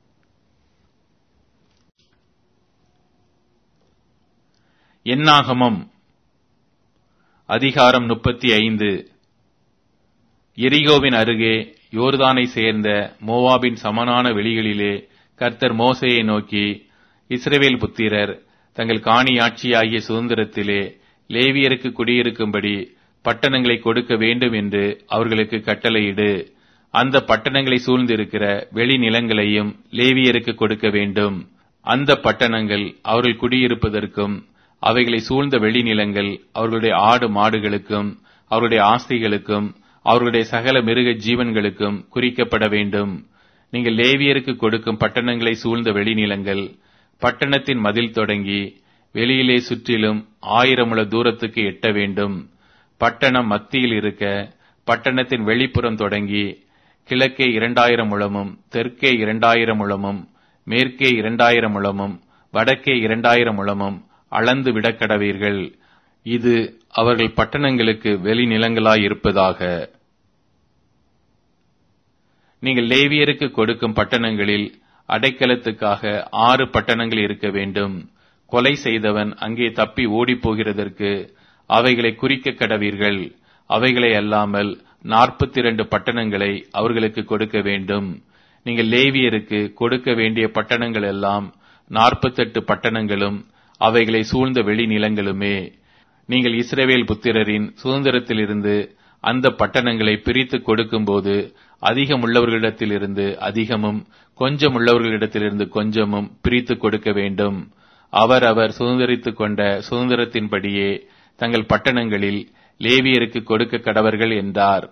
என்னாகமம் அதிகாரம் முப்பத்தி ஐந்து எரிகோவின் அருகே யோர்தானை சேர்ந்த மோவாபின் சமனான வெளிகளிலே கர்த்தர் மோசையை நோக்கி இஸ்ரவேல் புத்திரர் தங்கள் காணியாட்சியாகிய சுதந்திரத்திலே லேவியருக்கு குடியிருக்கும்படி பட்டணங்களை கொடுக்க வேண்டும் என்று அவர்களுக்கு கட்டளையிடு அந்த பட்டணங்களை சூழ்ந்திருக்கிற வெளி நிலங்களையும் லேவியருக்கு கொடுக்க வேண்டும் அந்த பட்டணங்கள் அவர்கள் குடியிருப்பதற்கும் அவைகளை சூழ்ந்த வெளிநிலங்கள் அவர்களுடைய ஆடு மாடுகளுக்கும் அவருடைய ஆஸ்திகளுக்கும் அவர்களுடைய சகல மிருக ஜீவன்களுக்கும் குறிக்கப்பட வேண்டும் நீங்கள் லேவியருக்கு கொடுக்கும் பட்டணங்களை சூழ்ந்த வெளிநிலங்கள் பட்டணத்தின் மதில் தொடங்கி வெளியிலே சுற்றிலும் ஆயிரம் முழ தூரத்துக்கு எட்ட வேண்டும் பட்டணம் மத்தியில் இருக்க பட்டணத்தின் வெளிப்புறம் தொடங்கி கிழக்கே இரண்டாயிரம் முழமும் தெற்கே இரண்டாயிரம் முழமும் மேற்கே இரண்டாயிரம் முழமும் வடக்கே இரண்டாயிரம் முழமும் அளந்து விடக்கடவீர்கள் இது அவர்கள் பட்டணங்களுக்கு வெளிநிலங்களாயிருப்பதாக நீங்கள் லேவியருக்கு கொடுக்கும் பட்டணங்களில் அடைக்கலத்துக்காக ஆறு பட்டணங்கள் இருக்க வேண்டும் கொலை செய்தவன் அங்கே தப்பி ஓடிப் போகிறதற்கு அவைகளை குறிக்க கடவீர்கள் அவைகளை அல்லாமல் நாற்பத்தி இரண்டு பட்டணங்களை அவர்களுக்கு கொடுக்க வேண்டும் நீங்கள் லேவியருக்கு கொடுக்க வேண்டிய பட்டணங்கள் எல்லாம் நாற்பத்தெட்டு பட்டணங்களும் அவைகளை சூழ்ந்த வெளிநிலங்களுமே நீங்கள் இஸ்ரவேல் புத்திரரின் சுதந்திரத்திலிருந்து அந்த பட்டணங்களை பிரித்து கொடுக்கும்போது அதிகம் உள்ளவர்களிடத்திலிருந்து அதிகமும் கொஞ்சம் உள்ளவர்களிடத்திலிருந்து கொஞ்சமும் பிரித்து கொடுக்க வேண்டும் அவர் அவர் சுதந்திரித்துக் கொண்ட சுதந்திரத்தின்படியே தங்கள் பட்டணங்களில் லேவியருக்கு கொடுக்க கடவர்கள் என்றார்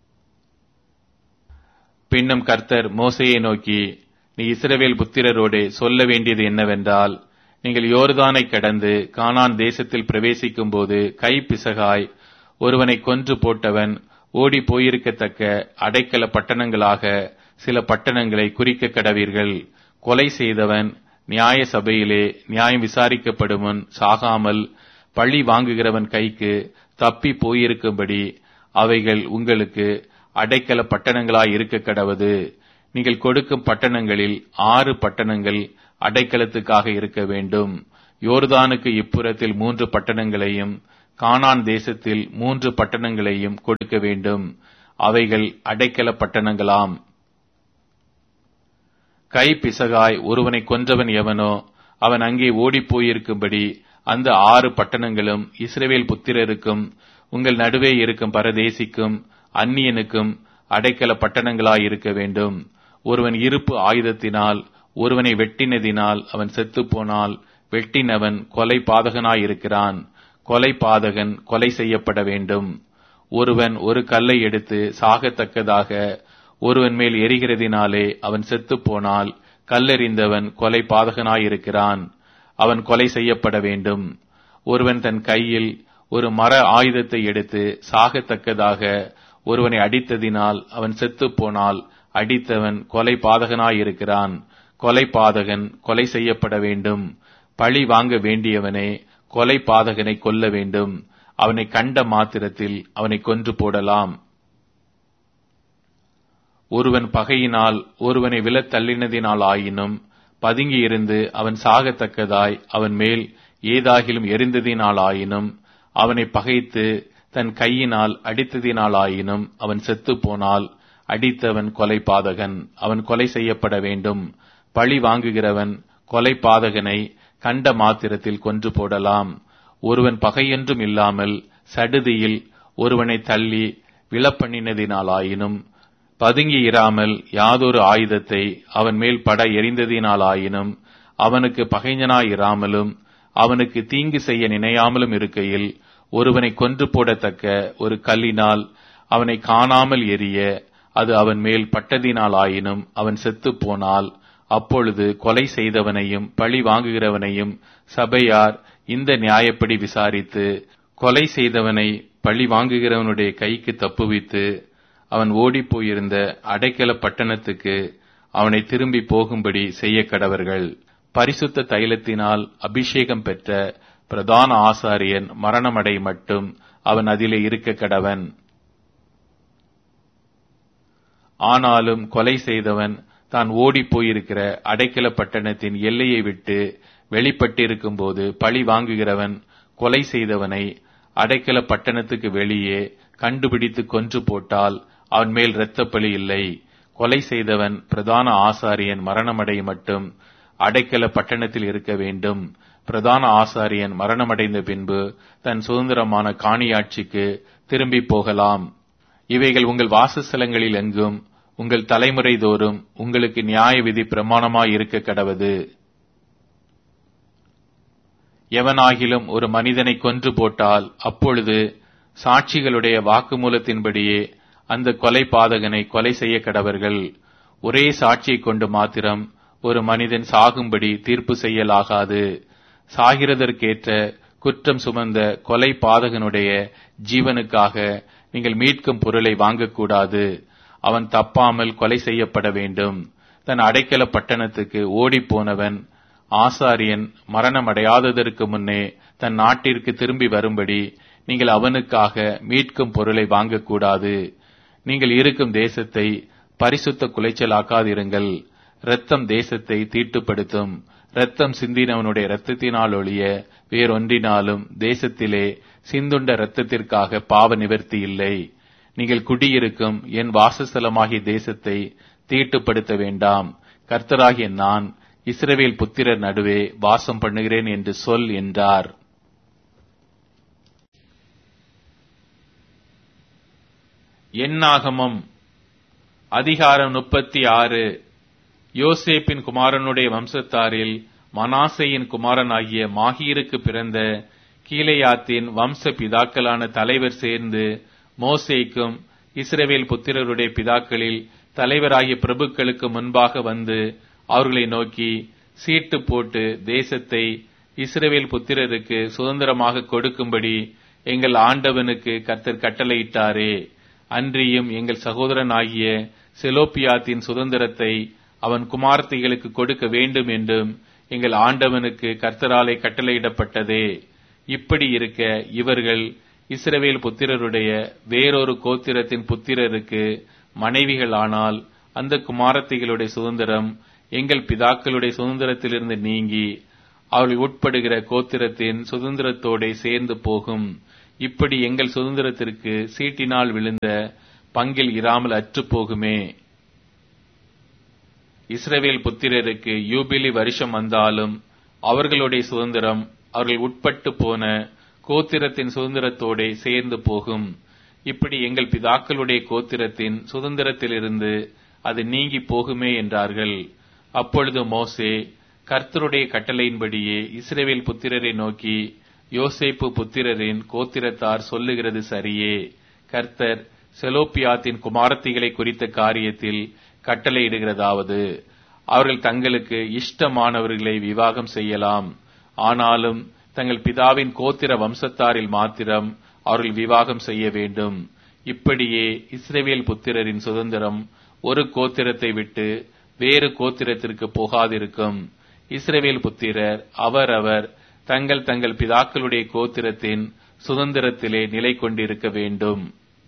பின்னும் கர்த்தர் மோசையை நோக்கி நீ இஸ்ரவேல் புத்திரரோடே சொல்ல வேண்டியது என்னவென்றால் நீங்கள் யோர்தானை கடந்து கானான் தேசத்தில் பிரவேசிக்கும் போது கை பிசகாய் ஒருவனை கொன்று போட்டவன் ஓடி போயிருக்கத்தக்க அடைக்கல பட்டணங்களாக சில பட்டணங்களை குறிக்க கடவீர்கள் கொலை செய்தவன் நியாய சபையிலே நியாயம் விசாரிக்கப்படும் முன் சாகாமல் பழி வாங்குகிறவன் கைக்கு தப்பி போயிருக்கும்படி அவைகள் உங்களுக்கு அடைக்கல பட்டணங்களாய் இருக்க கடவது நீங்கள் கொடுக்கும் பட்டணங்களில் ஆறு பட்டணங்கள் அடைக்கலத்துக்காக இருக்க வேண்டும் யோர்தானுக்கு இப்புறத்தில் மூன்று பட்டணங்களையும் கானான் தேசத்தில் மூன்று பட்டணங்களையும் கொடுக்க வேண்டும் அவைகள் அடைக்கல பட்டணங்களாம் கை பிசகாய் ஒருவனை கொன்றவன் எவனோ அவன் அங்கே ஓடிப் போயிருக்கும்படி அந்த ஆறு பட்டணங்களும் இஸ்ரவேல் புத்திரருக்கும் உங்கள் நடுவே இருக்கும் பரதேசிக்கும் அந்நியனுக்கும் அடைக்கல பட்டணங்களாய் இருக்க வேண்டும் ஒருவன் இருப்பு ஆயுதத்தினால் ஒருவனை வெட்டினதினால் அவன் செத்துப் போனால் வெட்டினவன் கொலை பாதகனாயிருக்கிறான் கொலை பாதகன் கொலை செய்யப்பட வேண்டும் ஒருவன் ஒரு கல்லை எடுத்து சாகத்தக்கதாக ஒருவன் மேல் எரிகிறதினாலே அவன் செத்துப் போனால் கல்லெறிந்தவன் கொலை பாதகனாயிருக்கிறான் அவன் கொலை செய்யப்பட வேண்டும் ஒருவன் தன் கையில் ஒரு மர ஆயுதத்தை எடுத்து சாகத்தக்கதாக ஒருவனை அடித்ததினால் அவன் செத்துப் போனால் அடித்தவன் கொலை பாதகனாயிருக்கிறான் கொலை பாதகன் கொலை செய்யப்பட வேண்டும் பழி வாங்க வேண்டியவனே கொலை பாதகனை கொல்ல வேண்டும் அவனை கண்ட மாத்திரத்தில் அவனை கொன்று போடலாம் ஒருவன் பகையினால் ஒருவனை விலத் தள்ளினதினால் ஆயினும் பதுங்கியிருந்து அவன் சாகத்தக்கதாய் அவன் மேல் ஏதாகிலும் எரிந்ததினால் ஆயினும் அவனை பகைத்து தன் கையினால் அடித்ததினால் ஆயினும் அவன் செத்துப் போனால் அடித்தவன் கொலை பாதகன் அவன் கொலை செய்யப்பட வேண்டும் பழி வாங்குகிறவன் கொலை பாதகனை கண்ட மாத்திரத்தில் கொன்று போடலாம் ஒருவன் பகையென்றும் இல்லாமல் சடுதியில் ஒருவனை தள்ளி விழப்பண்ணினதினாலாயினும் பதுங்கி இராமல் யாதொரு ஆயுதத்தை அவன் மேல் பட எரிந்ததினாலாயினும் அவனுக்கு பகைஞனாயிராமலும் அவனுக்கு தீங்கு செய்ய நினையாமலும் இருக்கையில் ஒருவனை கொன்று போடத்தக்க ஒரு கல்லினால் அவனை காணாமல் எரிய அது அவன் மேல் பட்டதினாலாயினும் அவன் செத்துப் போனால் அப்பொழுது கொலை செய்தவனையும் பழி வாங்குகிறவனையும் சபையார் இந்த நியாயப்படி விசாரித்து கொலை செய்தவனை பழி வாங்குகிறவனுடைய கைக்கு தப்புவித்து அவன் ஓடிப் போயிருந்த அடைக்கல பட்டணத்துக்கு அவனை திரும்பி போகும்படி செய்ய கடவர்கள் பரிசுத்த தைலத்தினால் அபிஷேகம் பெற்ற பிரதான ஆசாரியன் மரணமடை மட்டும் அவன் அதிலே இருக்க கடவன் ஆனாலும் கொலை செய்தவன் தான் ஓடிப் போயிருக்கிற அடைக்கல பட்டணத்தின் எல்லையை விட்டு வெளிப்பட்டிருக்கும் போது பழி வாங்குகிறவன் கொலை செய்தவனை அடைக்கல பட்டணத்துக்கு வெளியே கண்டுபிடித்து கொன்று போட்டால் அவன் மேல் இரத்தப்பழி இல்லை கொலை செய்தவன் பிரதான ஆசாரியன் மரணமடைய மட்டும் அடைக்கல பட்டணத்தில் இருக்க வேண்டும் பிரதான ஆசாரியன் மரணமடைந்த பின்பு தன் சுதந்திரமான காணியாட்சிக்கு திரும்பி போகலாம் இவைகள் உங்கள் வாசஸ்தலங்களில் எங்கும் உங்கள் தலைமுறை தோறும் உங்களுக்கு நியாய விதி பிரமாணமாய் இருக்க கடவது எவனாகிலும் ஒரு மனிதனை கொன்று போட்டால் அப்பொழுது சாட்சிகளுடைய வாக்குமூலத்தின்படியே அந்த கொலை பாதகனை கொலை செய்ய கடவர்கள் ஒரே சாட்சியை கொண்டு மாத்திரம் ஒரு மனிதன் சாகும்படி தீர்ப்பு செய்யலாகாது சாகிறதற்கேற்ற குற்றம் சுமந்த கொலை பாதகனுடைய ஜீவனுக்காக நீங்கள் மீட்கும் பொருளை வாங்கக்கூடாது அவன் தப்பாமல் கொலை செய்யப்பட வேண்டும் தன் அடைக்கல பட்டணத்துக்கு ஓடிப்போனவன் ஆசாரியன் மரணமடையாததற்கு முன்னே தன் நாட்டிற்கு திரும்பி வரும்படி நீங்கள் அவனுக்காக மீட்கும் பொருளை வாங்கக்கூடாது நீங்கள் இருக்கும் தேசத்தை பரிசுத்த குலைச்சலாக்காதிருங்கள் இரத்தம் தேசத்தை தீட்டுப்படுத்தும் இரத்தம் சிந்தினவனுடைய இரத்தத்தினால் ஒழிய வேறொன்றினாலும் தேசத்திலே சிந்துண்ட இரத்தத்திற்காக பாவ நிவர்த்தி இல்லை நீங்கள் குடியிருக்கும் என் வாசஸ்தலமாகிய தேசத்தை தீட்டுப்படுத்த வேண்டாம் கர்த்தராகிய நான் இஸ்ரவேல் புத்திரர் நடுவே வாசம் பண்ணுகிறேன் என்று சொல் என்றார் எண்ணாகமம் அதிகாரம் முப்பத்தி ஆறு யோசேப்பின் குமாரனுடைய வம்சத்தாரில் மனாசையின் குமாரனாகிய மாகீருக்கு பிறந்த கீலேயாத்தின் வம்ச பிதாக்களான தலைவர் சேர்ந்து மோசேக்கும் இஸ்ரவேல் புத்திரருடைய பிதாக்களில் தலைவராகிய பிரபுக்களுக்கு முன்பாக வந்து அவர்களை நோக்கி சீட்டு போட்டு தேசத்தை இஸ்ரவேல் புத்திரருக்கு சுதந்திரமாக கொடுக்கும்படி எங்கள் ஆண்டவனுக்கு கர்த்தர் கட்டளையிட்டாரே அன்றியும் எங்கள் சகோதரனாகிய செலோப்பியாத்தின் சுதந்திரத்தை அவன் குமார்த்திகளுக்கு கொடுக்க வேண்டும் என்றும் எங்கள் ஆண்டவனுக்கு கர்த்தராலே கட்டளையிடப்பட்டதே இப்படி இருக்க இவர்கள் இஸ்ரவேல் புத்திரருடைய வேறொரு கோத்திரத்தின் புத்திரருக்கு மனைவிகளானால் அந்த குமாரத்திகளுடைய சுதந்திரம் எங்கள் பிதாக்களுடைய சுதந்திரத்திலிருந்து நீங்கி அவர்கள் உட்படுகிற கோத்திரத்தின் சுதந்திரத்தோட சேர்ந்து போகும் இப்படி எங்கள் சுதந்திரத்திற்கு சீட்டினால் விழுந்த பங்கில் இராமல் அற்றுப் போகுமே இஸ்ரவேல் புத்திரருக்கு யூபிலி வருஷம் வந்தாலும் அவர்களுடைய சுதந்திரம் அவர்கள் உட்பட்டு போன கோத்திரத்தின் சுதந்திரத்தோட சேர்ந்து போகும் இப்படி எங்கள் பிதாக்களுடைய கோத்திரத்தின் சுதந்திரத்திலிருந்து அது நீங்கி போகுமே என்றார்கள் அப்பொழுது மோசே கர்த்தருடைய கட்டளையின்படியே இஸ்ரவேல் புத்திரரை நோக்கி யோசேப்பு புத்திரரின் கோத்திரத்தார் சொல்லுகிறது சரியே கர்த்தர் செலோப்பியாத்தின் குமாரத்திகளை குறித்த காரியத்தில் கட்டளையிடுகிறதாவது அவர்கள் தங்களுக்கு இஷ்டமானவர்களை விவாகம் செய்யலாம் ஆனாலும் தங்கள் பிதாவின் கோத்திர வம்சத்தாரில் மாத்திரம் அவர்கள் விவாகம் செய்ய வேண்டும் இப்படியே இஸ்ரேவேல் புத்திரரின் சுதந்திரம் ஒரு கோத்திரத்தை விட்டு வேறு கோத்திரத்திற்கு போகாதிருக்கும் இஸ்ரேவேல் புத்திரர் அவரவர் தங்கள் தங்கள் பிதாக்களுடைய கோத்திரத்தின் சுதந்திரத்திலே நிலை கொண்டிருக்க வேண்டும்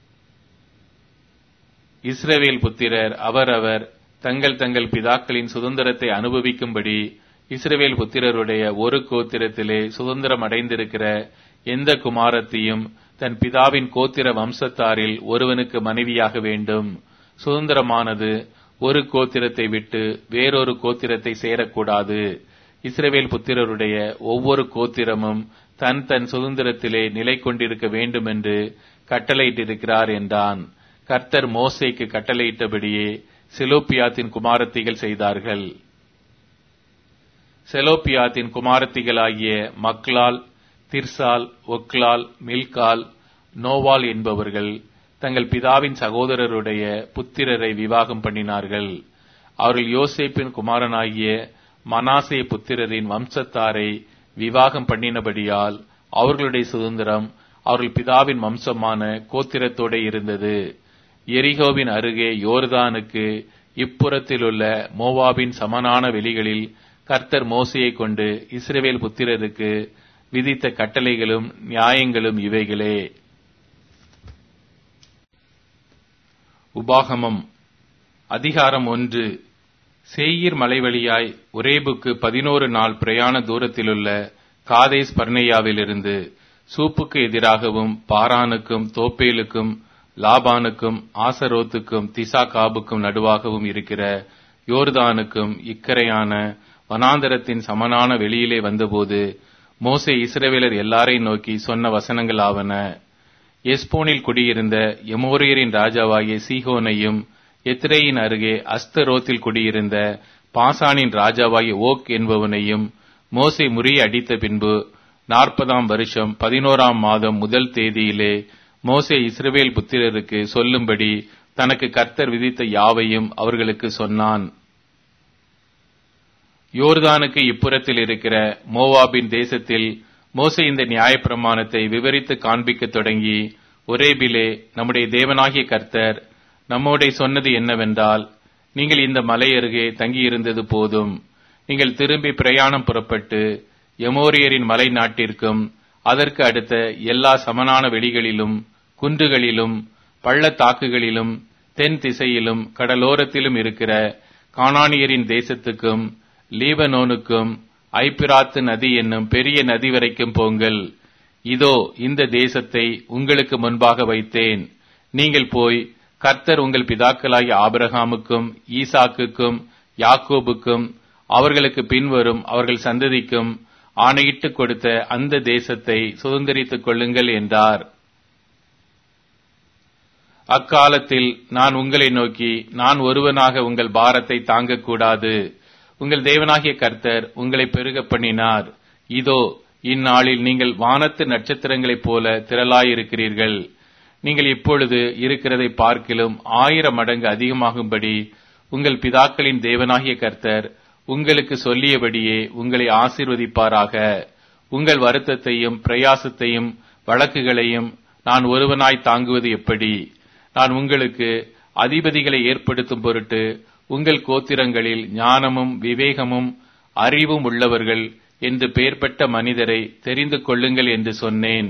இஸ்ரவேல் புத்திரர் அவரவர் தங்கள் தங்கள் பிதாக்களின் சுதந்திரத்தை அனுபவிக்கும்படி இஸ்ரவேல் புத்திரருடைய ஒரு கோத்திரத்திலே சுதந்திரம் அடைந்திருக்கிற எந்த குமாரத்தையும் தன் பிதாவின் கோத்திர வம்சத்தாரில் ஒருவனுக்கு மனைவியாக வேண்டும் சுதந்திரமானது ஒரு கோத்திரத்தை விட்டு வேறொரு கோத்திரத்தை சேரக்கூடாது இஸ்ரவேல் புத்திரருடைய ஒவ்வொரு கோத்திரமும் தன் தன் சுதந்திரத்திலே நிலை கொண்டிருக்க வேண்டும் என்று கட்டளையிட்டிருக்கிறார் என்றான் கர்த்தர் மோசைக்கு கட்டளையிட்டபடியே செலோப்பியாத்தின் குமாரத்திகள் செய்தார்கள் செலோப்பியாத்தின் குமாரத்திகளாகிய மக்லால் திர்சால் ஒக்லால் மில்கால் நோவால் என்பவர்கள் தங்கள் பிதாவின் சகோதரருடைய புத்திரரை விவாகம் பண்ணினார்கள் அவர்கள் யோசேப்பின் குமாரனாகிய மனாசே புத்திரரின் வம்சத்தாரை விவாகம் பண்ணினபடியால் அவர்களுடைய சுதந்திரம் அவர்கள் பிதாவின் வம்சமான கோத்திரத்தோட இருந்தது எரிகோவின் அருகே யோர்தானுக்கு இப்புறத்திலுள்ள மோவாபின் சமனான வெளிகளில் கர்த்தர் மோசையை கொண்டு இஸ்ரேவேல் புத்திரருக்கு விதித்த கட்டளைகளும் நியாயங்களும் இவைகளே உபாகமம் அதிகாரம் ஒன்று சேயீர் மலைவழியாய் ஒரேபுக்கு பதினோரு நாள் பிரயாண தூரத்திலுள்ள காதேஸ் பர்னேயாவிலிருந்து சூப்புக்கு எதிராகவும் பாரானுக்கும் தோப்பேலுக்கும் லாபானுக்கும் ஆசரோத்துக்கும் திசா காபுக்கும் நடுவாகவும் இருக்கிற யோர்தானுக்கும் இக்கரையான வனாந்தரத்தின் சமனான வெளியிலே வந்தபோது மோசே இஸ்ரவேலர் எல்லாரையும் நோக்கி சொன்ன வசனங்கள் ஆவன எஸ்போனில் குடியிருந்த எமோரியரின் ராஜாவாகிய சீகோனையும் எத்திரேயின் அருகே அஸ்தரோத்தில் குடியிருந்த பாசானின் ராஜாவாகிய ஓக் என்பவனையும் மோசே முறிய அடித்த பின்பு நாற்பதாம் வருஷம் பதினோராம் மாதம் முதல் தேதியிலே மோசே இஸ்ரவேல் புத்திரருக்கு சொல்லும்படி தனக்கு கர்த்தர் விதித்த யாவையும் அவர்களுக்கு சொன்னான் யோர்தானுக்கு இப்புறத்தில் இருக்கிற மோவாபின் தேசத்தில் மோசே இந்த நியாயப்பிரமாணத்தை விவரித்து காண்பிக்க தொடங்கி ஒரேபிலே நம்முடைய தேவனாகிய கர்த்தர் நம்மோடே சொன்னது என்னவென்றால் நீங்கள் இந்த மலை அருகே தங்கியிருந்தது போதும் நீங்கள் திரும்பி பிரயாணம் புறப்பட்டு எமோரியரின் மலை நாட்டிற்கும் அதற்கு அடுத்த எல்லா சமனான வெளிகளிலும் குன்றுகளிலும் பள்ளத்தாக்குகளிலும் தென் திசையிலும் கடலோரத்திலும் இருக்கிற கானானியரின் தேசத்துக்கும் லீபனோனுக்கும் ஐப்பிராத்து நதி என்னும் பெரிய நதி வரைக்கும் போங்கள் இதோ இந்த தேசத்தை உங்களுக்கு முன்பாக வைத்தேன் நீங்கள் போய் கர்த்தர் உங்கள் பிதாக்களாகிய ஆபிரகாமுக்கும் ஈசாக்குக்கும் யாக்கோபுக்கும் அவர்களுக்கு பின்வரும் அவர்கள் சந்ததிக்கும் ஆணையிட்டு கொடுத்த அந்த தேசத்தை சுதந்திரித்துக் கொள்ளுங்கள் என்றார் அக்காலத்தில் நான் உங்களை நோக்கி நான் ஒருவனாக உங்கள் பாரத்தை தாங்கக்கூடாது உங்கள் தேவனாகிய கர்த்தர் உங்களை பெருக பண்ணினார் இதோ இந்நாளில் நீங்கள் வானத்து நட்சத்திரங்களைப் போல திரளாயிருக்கிறீர்கள் நீங்கள் இப்பொழுது இருக்கிறதை பார்க்கிலும் ஆயிரம் மடங்கு அதிகமாகும்படி உங்கள் பிதாக்களின் தேவனாகிய கர்த்தர் உங்களுக்கு சொல்லியபடியே உங்களை ஆசீர்வதிப்பாராக உங்கள் வருத்தத்தையும் பிரயாசத்தையும் வழக்குகளையும் நான் ஒருவனாய் தாங்குவது எப்படி நான் உங்களுக்கு அதிபதிகளை ஏற்படுத்தும் பொருட்டு உங்கள் கோத்திரங்களில் ஞானமும் விவேகமும் அறிவும் உள்ளவர்கள் என்று பெயர்பட்ட மனிதரை தெரிந்து கொள்ளுங்கள் என்று சொன்னேன்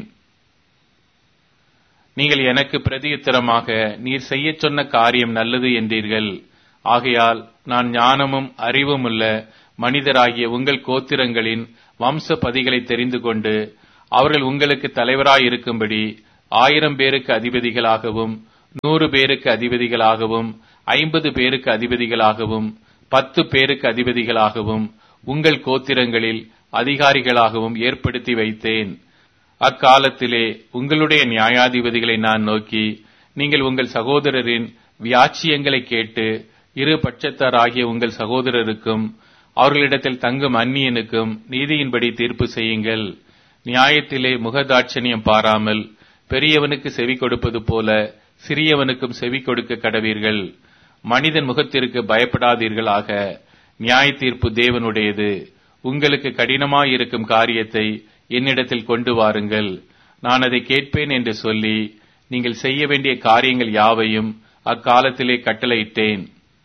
நீங்கள் எனக்கு பிரதியுத்தரமாக நீர் செய்யச் சொன்ன காரியம் நல்லது என்றீர்கள் ஆகையால் நான் ஞானமும் அறிவும் உள்ள மனிதராகிய உங்கள் கோத்திரங்களின் வம்ச பதிகளை தெரிந்து கொண்டு அவர்கள் உங்களுக்கு தலைவராயிருக்கும்படி ஆயிரம் பேருக்கு அதிபதிகளாகவும் நூறு பேருக்கு அதிபதிகளாகவும் ஐம்பது பேருக்கு அதிபதிகளாகவும் பத்து பேருக்கு அதிபதிகளாகவும் உங்கள் கோத்திரங்களில் அதிகாரிகளாகவும் ஏற்படுத்தி வைத்தேன் அக்காலத்திலே உங்களுடைய நியாயாதிபதிகளை நான் நோக்கி நீங்கள் உங்கள் சகோதரரின் வியாச்சியங்களை கேட்டு இரு பட்சத்தாராகிய உங்கள் சகோதரருக்கும் அவர்களிடத்தில் தங்கும் அந்நியனுக்கும் நீதியின்படி தீர்ப்பு செய்யுங்கள் நியாயத்திலே முகதாட்சணியம் பாராமல் பெரியவனுக்கு செவி கொடுப்பது போல சிறியவனுக்கும் செவி கொடுக்க கடவீர்கள் மனிதன் முகத்திற்கு பயப்படாதீர்களாக நியாய தீர்ப்பு தேவனுடையது உங்களுக்கு கடினமாயிருக்கும் காரியத்தை என்னிடத்தில் கொண்டு வாருங்கள் நான் அதை கேட்பேன் என்று சொல்லி நீங்கள் செய்ய வேண்டிய காரியங்கள் யாவையும் அக்காலத்திலே கட்டளையிட்டேன்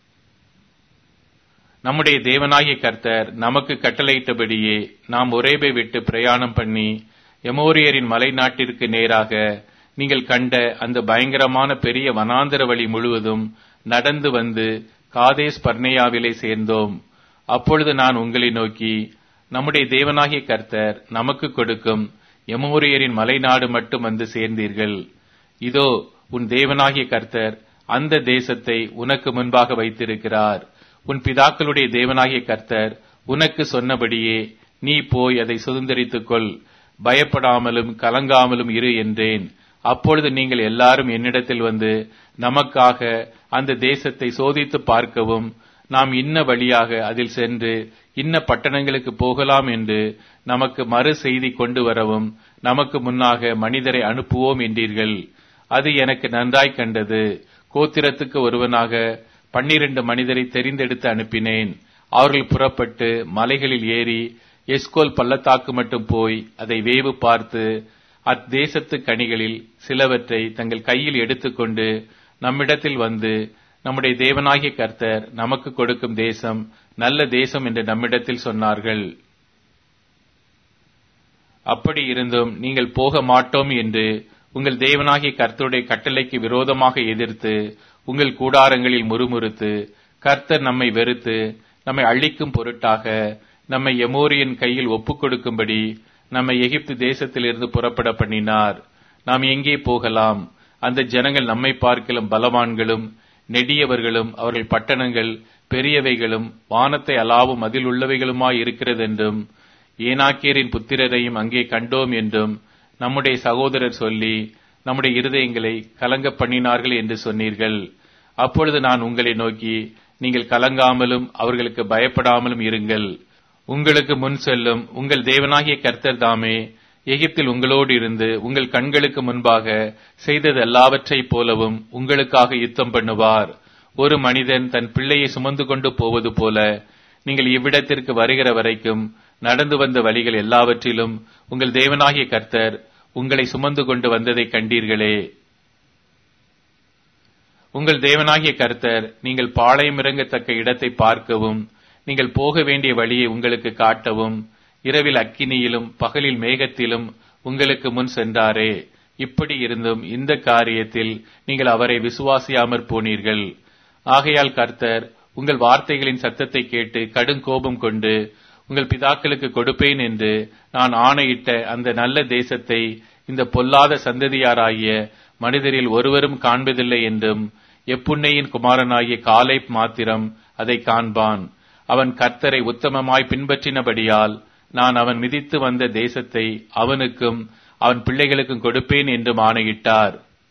நம்முடைய தேவனாகிய கர்த்தர் நமக்கு கட்டளையிட்டபடியே நாம் ஒரேபை விட்டு பிரயாணம் பண்ணி எமோரியரின் மலை நாட்டிற்கு நேராக நீங்கள் கண்ட அந்த பயங்கரமான பெரிய வனாந்தர வழி முழுவதும் நடந்து வந்து காதேஸ் பர்னேயாவிலே சேர்ந்தோம் அப்பொழுது நான் உங்களை நோக்கி நம்முடைய தேவனாகிய கர்த்தர் நமக்கு கொடுக்கும் எமோரியரின் மலைநாடு மட்டும் வந்து சேர்ந்தீர்கள் இதோ உன் தேவனாகிய கர்த்தர் அந்த தேசத்தை உனக்கு முன்பாக வைத்திருக்கிறார் உன் பிதாக்களுடைய தேவனாகிய கர்த்தர் உனக்கு சொன்னபடியே நீ போய் அதை சுதந்திரித்துக் கொள் பயப்படாமலும் கலங்காமலும் இரு என்றேன் அப்பொழுது நீங்கள் எல்லாரும் என்னிடத்தில் வந்து நமக்காக அந்த தேசத்தை சோதித்து பார்க்கவும் நாம் இன்ன வழியாக அதில் சென்று இன்ன பட்டணங்களுக்கு போகலாம் என்று நமக்கு மறு செய்தி கொண்டு வரவும் நமக்கு முன்னாக மனிதரை அனுப்புவோம் என்றீர்கள் அது எனக்கு நன்றாய் கண்டது கோத்திரத்துக்கு ஒருவனாக பன்னிரண்டு மனிதரை தெரிந்தெடுத்து அனுப்பினேன் அவர்கள் புறப்பட்டு மலைகளில் ஏறி எஸ்கோல் பள்ளத்தாக்கு மட்டும் போய் அதை வேவு பார்த்து அத்தேசத்து கனிகளில் சிலவற்றை தங்கள் கையில் எடுத்துக்கொண்டு நம்மிடத்தில் வந்து நம்முடைய தேவனாகிய கர்த்தர் நமக்கு கொடுக்கும் தேசம் நல்ல தேசம் என்று நம்மிடத்தில் சொன்னார்கள் அப்படி இருந்தும் நீங்கள் போக மாட்டோம் என்று உங்கள் தேவனாகிய கர்த்தருடைய கட்டளைக்கு விரோதமாக எதிர்த்து உங்கள் கூடாரங்களில் முறுமுறுத்து கர்த்தர் நம்மை வெறுத்து நம்மை அழிக்கும் பொருட்டாக நம்மை எமோரியன் கையில் ஒப்புக் கொடுக்கும்படி நம்மை எகிப்து தேசத்திலிருந்து புறப்பட பண்ணினார் நாம் எங்கே போகலாம் அந்த ஜனங்கள் நம்மை பார்க்கலும் பலவான்களும் நெடியவர்களும் அவர்கள் பட்டணங்கள் பெரியவைகளும் வானத்தை அலாவும் அதில் உள்ளவைகளுமாய் இருக்கிறதென்றும் ஏனாக்கியரின் புத்திரரையும் அங்கே கண்டோம் என்றும் நம்முடைய சகோதரர் சொல்லி நம்முடைய இருதயங்களை கலங்க பண்ணினார்கள் என்று சொன்னீர்கள் அப்பொழுது நான் உங்களை நோக்கி நீங்கள் கலங்காமலும் அவர்களுக்கு பயப்படாமலும் இருங்கள் உங்களுக்கு முன் செல்லும் உங்கள் தேவனாகிய கர்த்தர் தாமே எகிப்தில் உங்களோடு இருந்து உங்கள் கண்களுக்கு முன்பாக செய்தது எல்லாவற்றைப் போலவும் உங்களுக்காக யுத்தம் பண்ணுவார் ஒரு மனிதன் தன் பிள்ளையை சுமந்து கொண்டு போவது போல நீங்கள் இவ்விடத்திற்கு வருகிற வரைக்கும் நடந்து வந்த வழிகள் எல்லாவற்றிலும் உங்கள் தேவனாகிய கர்த்தர் உங்களை சுமந்து கொண்டு வந்ததை கண்டீர்களே உங்கள் தேவனாகிய கர்த்தர் நீங்கள் பாளையம் இறங்கத்தக்க இடத்தை பார்க்கவும் நீங்கள் போக வேண்டிய வழியை உங்களுக்கு காட்டவும் இரவில் அக்கினியிலும் பகலில் மேகத்திலும் உங்களுக்கு முன் சென்றாரே இப்படி இருந்தும் இந்த காரியத்தில் நீங்கள் அவரை விசுவாசியாமற் போனீர்கள் ஆகையால் கர்த்தர் உங்கள் வார்த்தைகளின் சத்தத்தை கேட்டு கடும் கோபம் கொண்டு உங்கள் பிதாக்களுக்கு கொடுப்பேன் என்று நான் ஆணையிட்ட அந்த நல்ல தேசத்தை இந்த பொல்லாத சந்ததியாராகிய மனிதரில் ஒருவரும் காண்பதில்லை என்றும் எப்புண்ணையின் குமாரனாகிய காலை மாத்திரம் அதை காண்பான் அவன் கர்த்தரை உத்தமமாய் பின்பற்றினபடியால் நான் அவன் மிதித்து வந்த தேசத்தை அவனுக்கும் அவன் பிள்ளைகளுக்கும் கொடுப்பேன் என்றும் ஆணையிட்டார்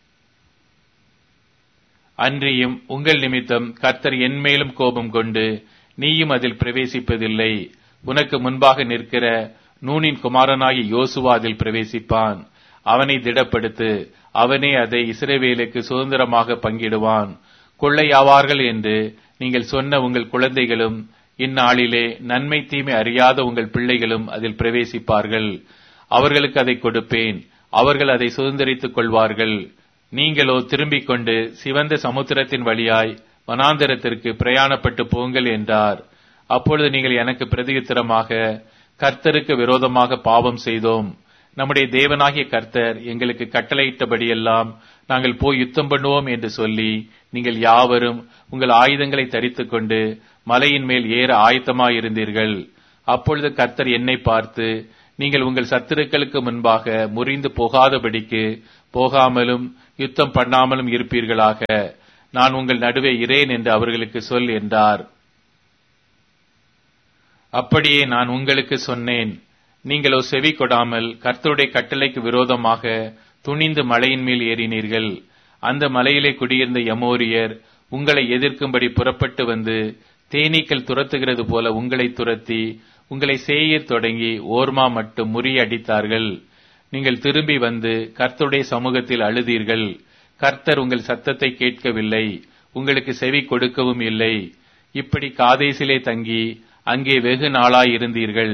அன்றியும் உங்கள் நிமித்தம் கர்த்தர் என்மேலும் கோபம் கொண்டு நீயும் அதில் பிரவேசிப்பதில்லை உனக்கு முன்பாக நிற்கிற நூனின் குமாரனாகி யோசுவா அதில் பிரவேசிப்பான் அவனை திடப்படுத்து அவனே அதை இஸ்ரேவேலுக்கு சுதந்திரமாக பங்கிடுவான் கொள்ளையாவார்கள் என்று நீங்கள் சொன்ன உங்கள் குழந்தைகளும் இந்நாளிலே நன்மை தீமை அறியாத உங்கள் பிள்ளைகளும் அதில் பிரவேசிப்பார்கள் அவர்களுக்கு அதை கொடுப்பேன் அவர்கள் அதை சுதந்திரித்துக் கொள்வார்கள் நீங்களோ திரும்பிக் கொண்டு சிவந்த சமுத்திரத்தின் வழியாய் வனாந்தரத்திற்கு பிரயாணப்பட்டு போங்கள் என்றார் அப்பொழுது நீங்கள் எனக்கு பிரதியுத்தரமாக கர்த்தருக்கு விரோதமாக பாவம் செய்தோம் நம்முடைய தேவனாகிய கர்த்தர் எங்களுக்கு கட்டளையிட்டபடியெல்லாம் நாங்கள் போய் யுத்தம் பண்ணுவோம் என்று சொல்லி நீங்கள் யாவரும் உங்கள் ஆயுதங்களை தரித்துக் கொண்டு மலையின் மேல் ஏற ஆயத்தமாயிருந்தீர்கள் அப்பொழுது கர்த்தர் என்னை பார்த்து நீங்கள் உங்கள் சத்துருக்களுக்கு முன்பாக முறிந்து போகாதபடிக்கு போகாமலும் யுத்தம் பண்ணாமலும் இருப்பீர்களாக நான் உங்கள் நடுவே இரேன் என்று அவர்களுக்கு சொல் என்றார் அப்படியே நான் உங்களுக்கு சொன்னேன் நீங்களோ செவி கொடாமல் கர்த்தருடைய கட்டளைக்கு விரோதமாக துணிந்து மலையின் மேல் ஏறினீர்கள் அந்த மலையிலே குடியிருந்த யமோரியர் உங்களை எதிர்க்கும்படி புறப்பட்டு வந்து தேனீக்கள் துரத்துகிறது போல உங்களை துரத்தி உங்களை சேயர் தொடங்கி ஓர்மா மட்டும் முறியடித்தார்கள் நீங்கள் திரும்பி வந்து கர்த்தருடைய சமூகத்தில் அழுதீர்கள் கர்த்தர் உங்கள் சத்தத்தை கேட்கவில்லை உங்களுக்கு செவி கொடுக்கவும் இல்லை இப்படி காதேசிலே தங்கி அங்கே வெகு நாளாய் இருந்தீர்கள்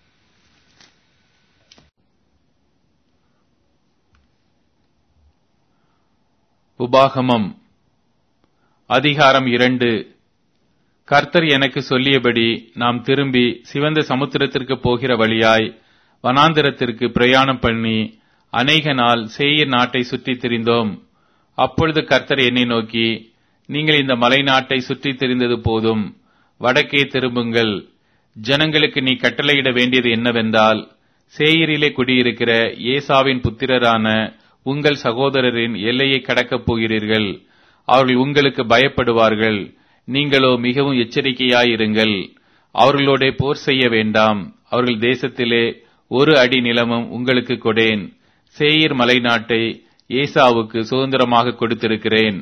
உபாகமம் அதிகாரம் இரண்டு கர்த்தர் எனக்கு சொல்லியபடி நாம் திரும்பி சிவந்த சமுத்திரத்திற்கு போகிற வழியாய் வனாந்திரத்திற்கு பிரயாணம் பண்ணி அநேக நாள் சேயர் நாட்டை சுற்றித் திரிந்தோம் அப்பொழுது கர்த்தர் என்னை நோக்கி நீங்கள் இந்த மலை நாட்டை சுற்றித் திரிந்தது போதும் வடக்கே திரும்புங்கள் ஜனங்களுக்கு நீ கட்டளையிட வேண்டியது என்னவென்றால் சேயரிலே குடியிருக்கிற ஏசாவின் புத்திரரான உங்கள் சகோதரரின் எல்லையை கடக்கப் போகிறீர்கள் அவர்கள் உங்களுக்கு பயப்படுவார்கள் நீங்களோ மிகவும் எச்சரிக்கையாயிருங்கள் அவர்களோட போர் செய்ய வேண்டாம் அவர்கள் தேசத்திலே ஒரு அடி நிலமும் உங்களுக்கு கொடேன் சேயீர் மலை நாட்டை ஏசாவுக்கு சுதந்திரமாக கொடுத்திருக்கிறேன்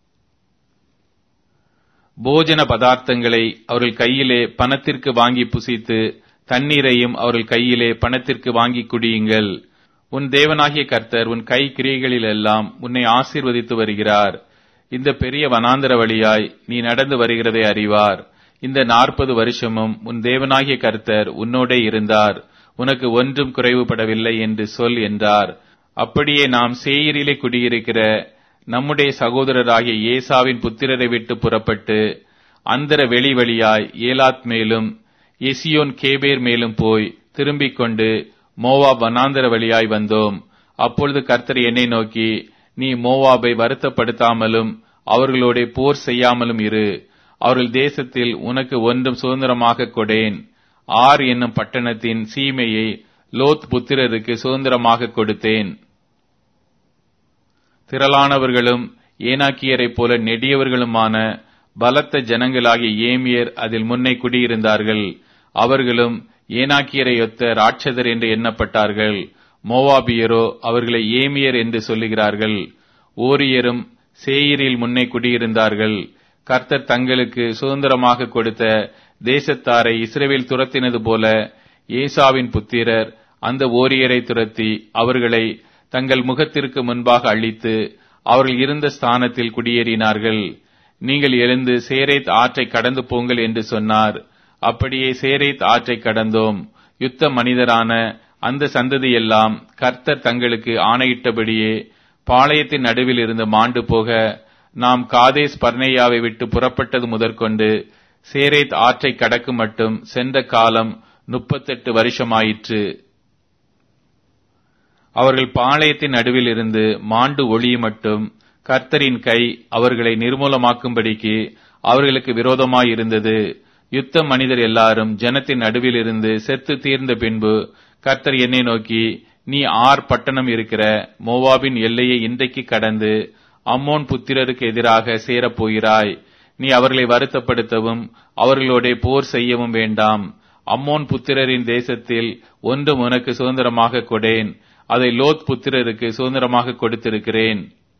போஜன பதார்த்தங்களை அவர்கள் கையிலே பணத்திற்கு வாங்கி புசித்து தண்ணீரையும் அவர்கள் கையிலே பணத்திற்கு வாங்கி குடியுங்கள் உன் தேவனாகிய கர்த்தர் உன் கை கிரியைகளிலெல்லாம் உன்னை ஆசீர்வதித்து வருகிறார் இந்த பெரிய வனாந்தர வழியாய் நீ நடந்து வருகிறதை அறிவார் இந்த நாற்பது வருஷமும் உன் தேவனாகிய கர்த்தர் உன்னோடே இருந்தார் உனக்கு ஒன்றும் குறைவுபடவில்லை என்று சொல் என்றார் அப்படியே நாம் சேயரிலே குடியிருக்கிற நம்முடைய சகோதரராகிய ஏசாவின் புத்திரரை விட்டு புறப்பட்டு அந்தர வெளி வழியாய் ஏலாத் மேலும் எசியோன் கேபேர் மேலும் போய் திரும்பிக் கொண்டு மோவாப் வனாந்தர வழியாய் வந்தோம் அப்பொழுது கர்த்தர் என்னை நோக்கி நீ மோவாபை வருத்தப்படுத்தாமலும் அவர்களோட போர் செய்யாமலும் இரு அவர்கள் தேசத்தில் உனக்கு ஒன்றும் சுதந்திரமாக கொடேன் ஆர் என்னும் பட்டணத்தின் சீமையை லோத் புத்திரருக்கு சுதந்திரமாக கொடுத்தேன் திரளானவர்களும் ஏனாக்கியரைப் போல நெடியவர்களுமான பலத்த ஜனங்களாகிய ஏமியர் அதில் முன்னை குடியிருந்தார்கள் அவர்களும் ஏனாக்கியரையொத்த ராட்சதர் என்று எண்ணப்பட்டார்கள் மோவாபியரோ அவர்களை ஏமியர் என்று சொல்லுகிறார்கள் ஓரியரும் சேயிரில் முன்னே குடியிருந்தார்கள் கர்த்தர் தங்களுக்கு சுதந்திரமாக கொடுத்த தேசத்தாரை இஸ்ரேவேல் துரத்தினது போல ஏசாவின் புத்திரர் அந்த ஓரியரை துரத்தி அவர்களை தங்கள் முகத்திற்கு முன்பாக அழித்து அவர்கள் இருந்த ஸ்தானத்தில் குடியேறினார்கள் நீங்கள் எழுந்து சேரேத் ஆற்றை கடந்து போங்கள் என்று சொன்னார் அப்படியே சேரேத் ஆற்றை கடந்தோம் யுத்த மனிதரான அந்த சந்ததியெல்லாம் கர்த்தர் தங்களுக்கு ஆணையிட்டபடியே பாளையத்தின் நடுவில் இருந்து மாண்டு போக நாம் காதேஸ் பர்னேயாவை விட்டு புறப்பட்டது முதற்கொண்டு சேரேத் ஆற்றை கடக்கு மட்டும் சென்ற காலம் முப்பத்தெட்டு வருஷமாயிற்று அவர்கள் பாளையத்தின் நடுவில் இருந்து மாண்டு ஒளி மட்டும் கர்த்தரின் கை அவர்களை நிர்மூலமாக்கும்படிக்கு அவர்களுக்கு விரோதமாயிருந்தது யுத்த மனிதர் எல்லாரும் ஜனத்தின் நடுவில் இருந்து செத்து தீர்ந்த பின்பு கர்த்தர் என்னை நோக்கி நீ ஆர் பட்டணம் இருக்கிற மோவாபின் எல்லையை இன்றைக்கு கடந்து அம்மோன் புத்திரருக்கு எதிராக சேரப் போகிறாய் நீ அவர்களை வருத்தப்படுத்தவும் அவர்களோட போர் செய்யவும் வேண்டாம் அம்மோன் புத்திரரின் தேசத்தில் ஒன்றும் உனக்கு சுதந்திரமாக கொடேன் அதை லோத் புத்திரருக்கு சுதந்திரமாக கொடுத்திருக்கிறேன்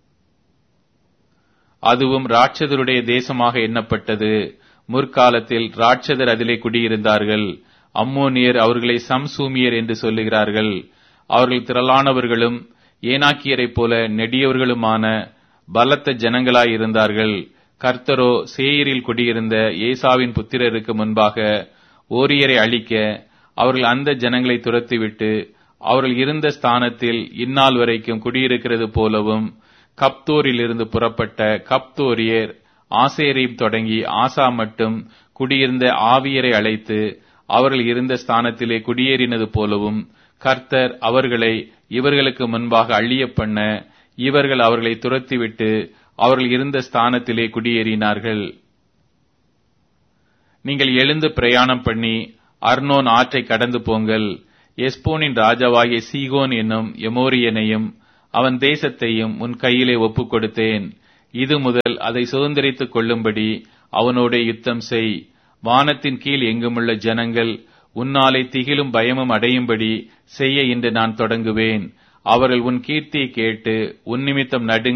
அதுவும் ராட்சதருடைய தேசமாக எண்ணப்பட்டது முற்காலத்தில் ராட்சதர் அதிலே குடியிருந்தார்கள் அம்மோனியர் அவர்களை சம்சூமியர் என்று சொல்லுகிறார்கள் அவர்கள் திரளானவர்களும் ஏனாக்கியரைப் போல நெடியவர்களுமான பலத்த ஜனங்களாயிருந்தார்கள் கர்த்தரோ சேயரில் குடியிருந்த ஏசாவின் புத்திரருக்கு முன்பாக ஓரியரை அழிக்க அவர்கள் அந்த ஜனங்களை துரத்திவிட்டு அவர்கள் இருந்த ஸ்தானத்தில் இந்நாள் வரைக்கும் குடியிருக்கிறது போலவும் கப்தோரில் இருந்து புறப்பட்ட கப்தோரியர் ஆசேரையும் தொடங்கி ஆசா மட்டும் குடியிருந்த ஆவியரை அழைத்து அவர்கள் இருந்த ஸ்தானத்திலே குடியேறினது போலவும் கர்த்தர் அவர்களை இவர்களுக்கு முன்பாக அழிய பண்ண இவர்கள் அவர்களை துரத்திவிட்டு அவர்கள் இருந்த ஸ்தானத்திலே குடியேறினார்கள் நீங்கள் எழுந்து பிரயாணம் பண்ணி அர்னோன் ஆற்றை கடந்து போங்கள் எஸ்போனின் ராஜாவாகிய சீகோன் என்னும் எமோரியனையும் அவன் தேசத்தையும் உன் கையிலே ஒப்புக் கொடுத்தேன் இது முதல் அதை சுதந்திரித்துக் கொள்ளும்படி அவனோட யுத்தம் செய் வானத்தின் கீழ் எங்குமுள்ள ஜனங்கள் உன்னாலே திகிலும் பயமும் அடையும்படி செய்ய இன்று நான் தொடங்குவேன் அவர்கள் உன் கீர்த்தியை கேட்டு உன் நிமித்தம் நடுங்க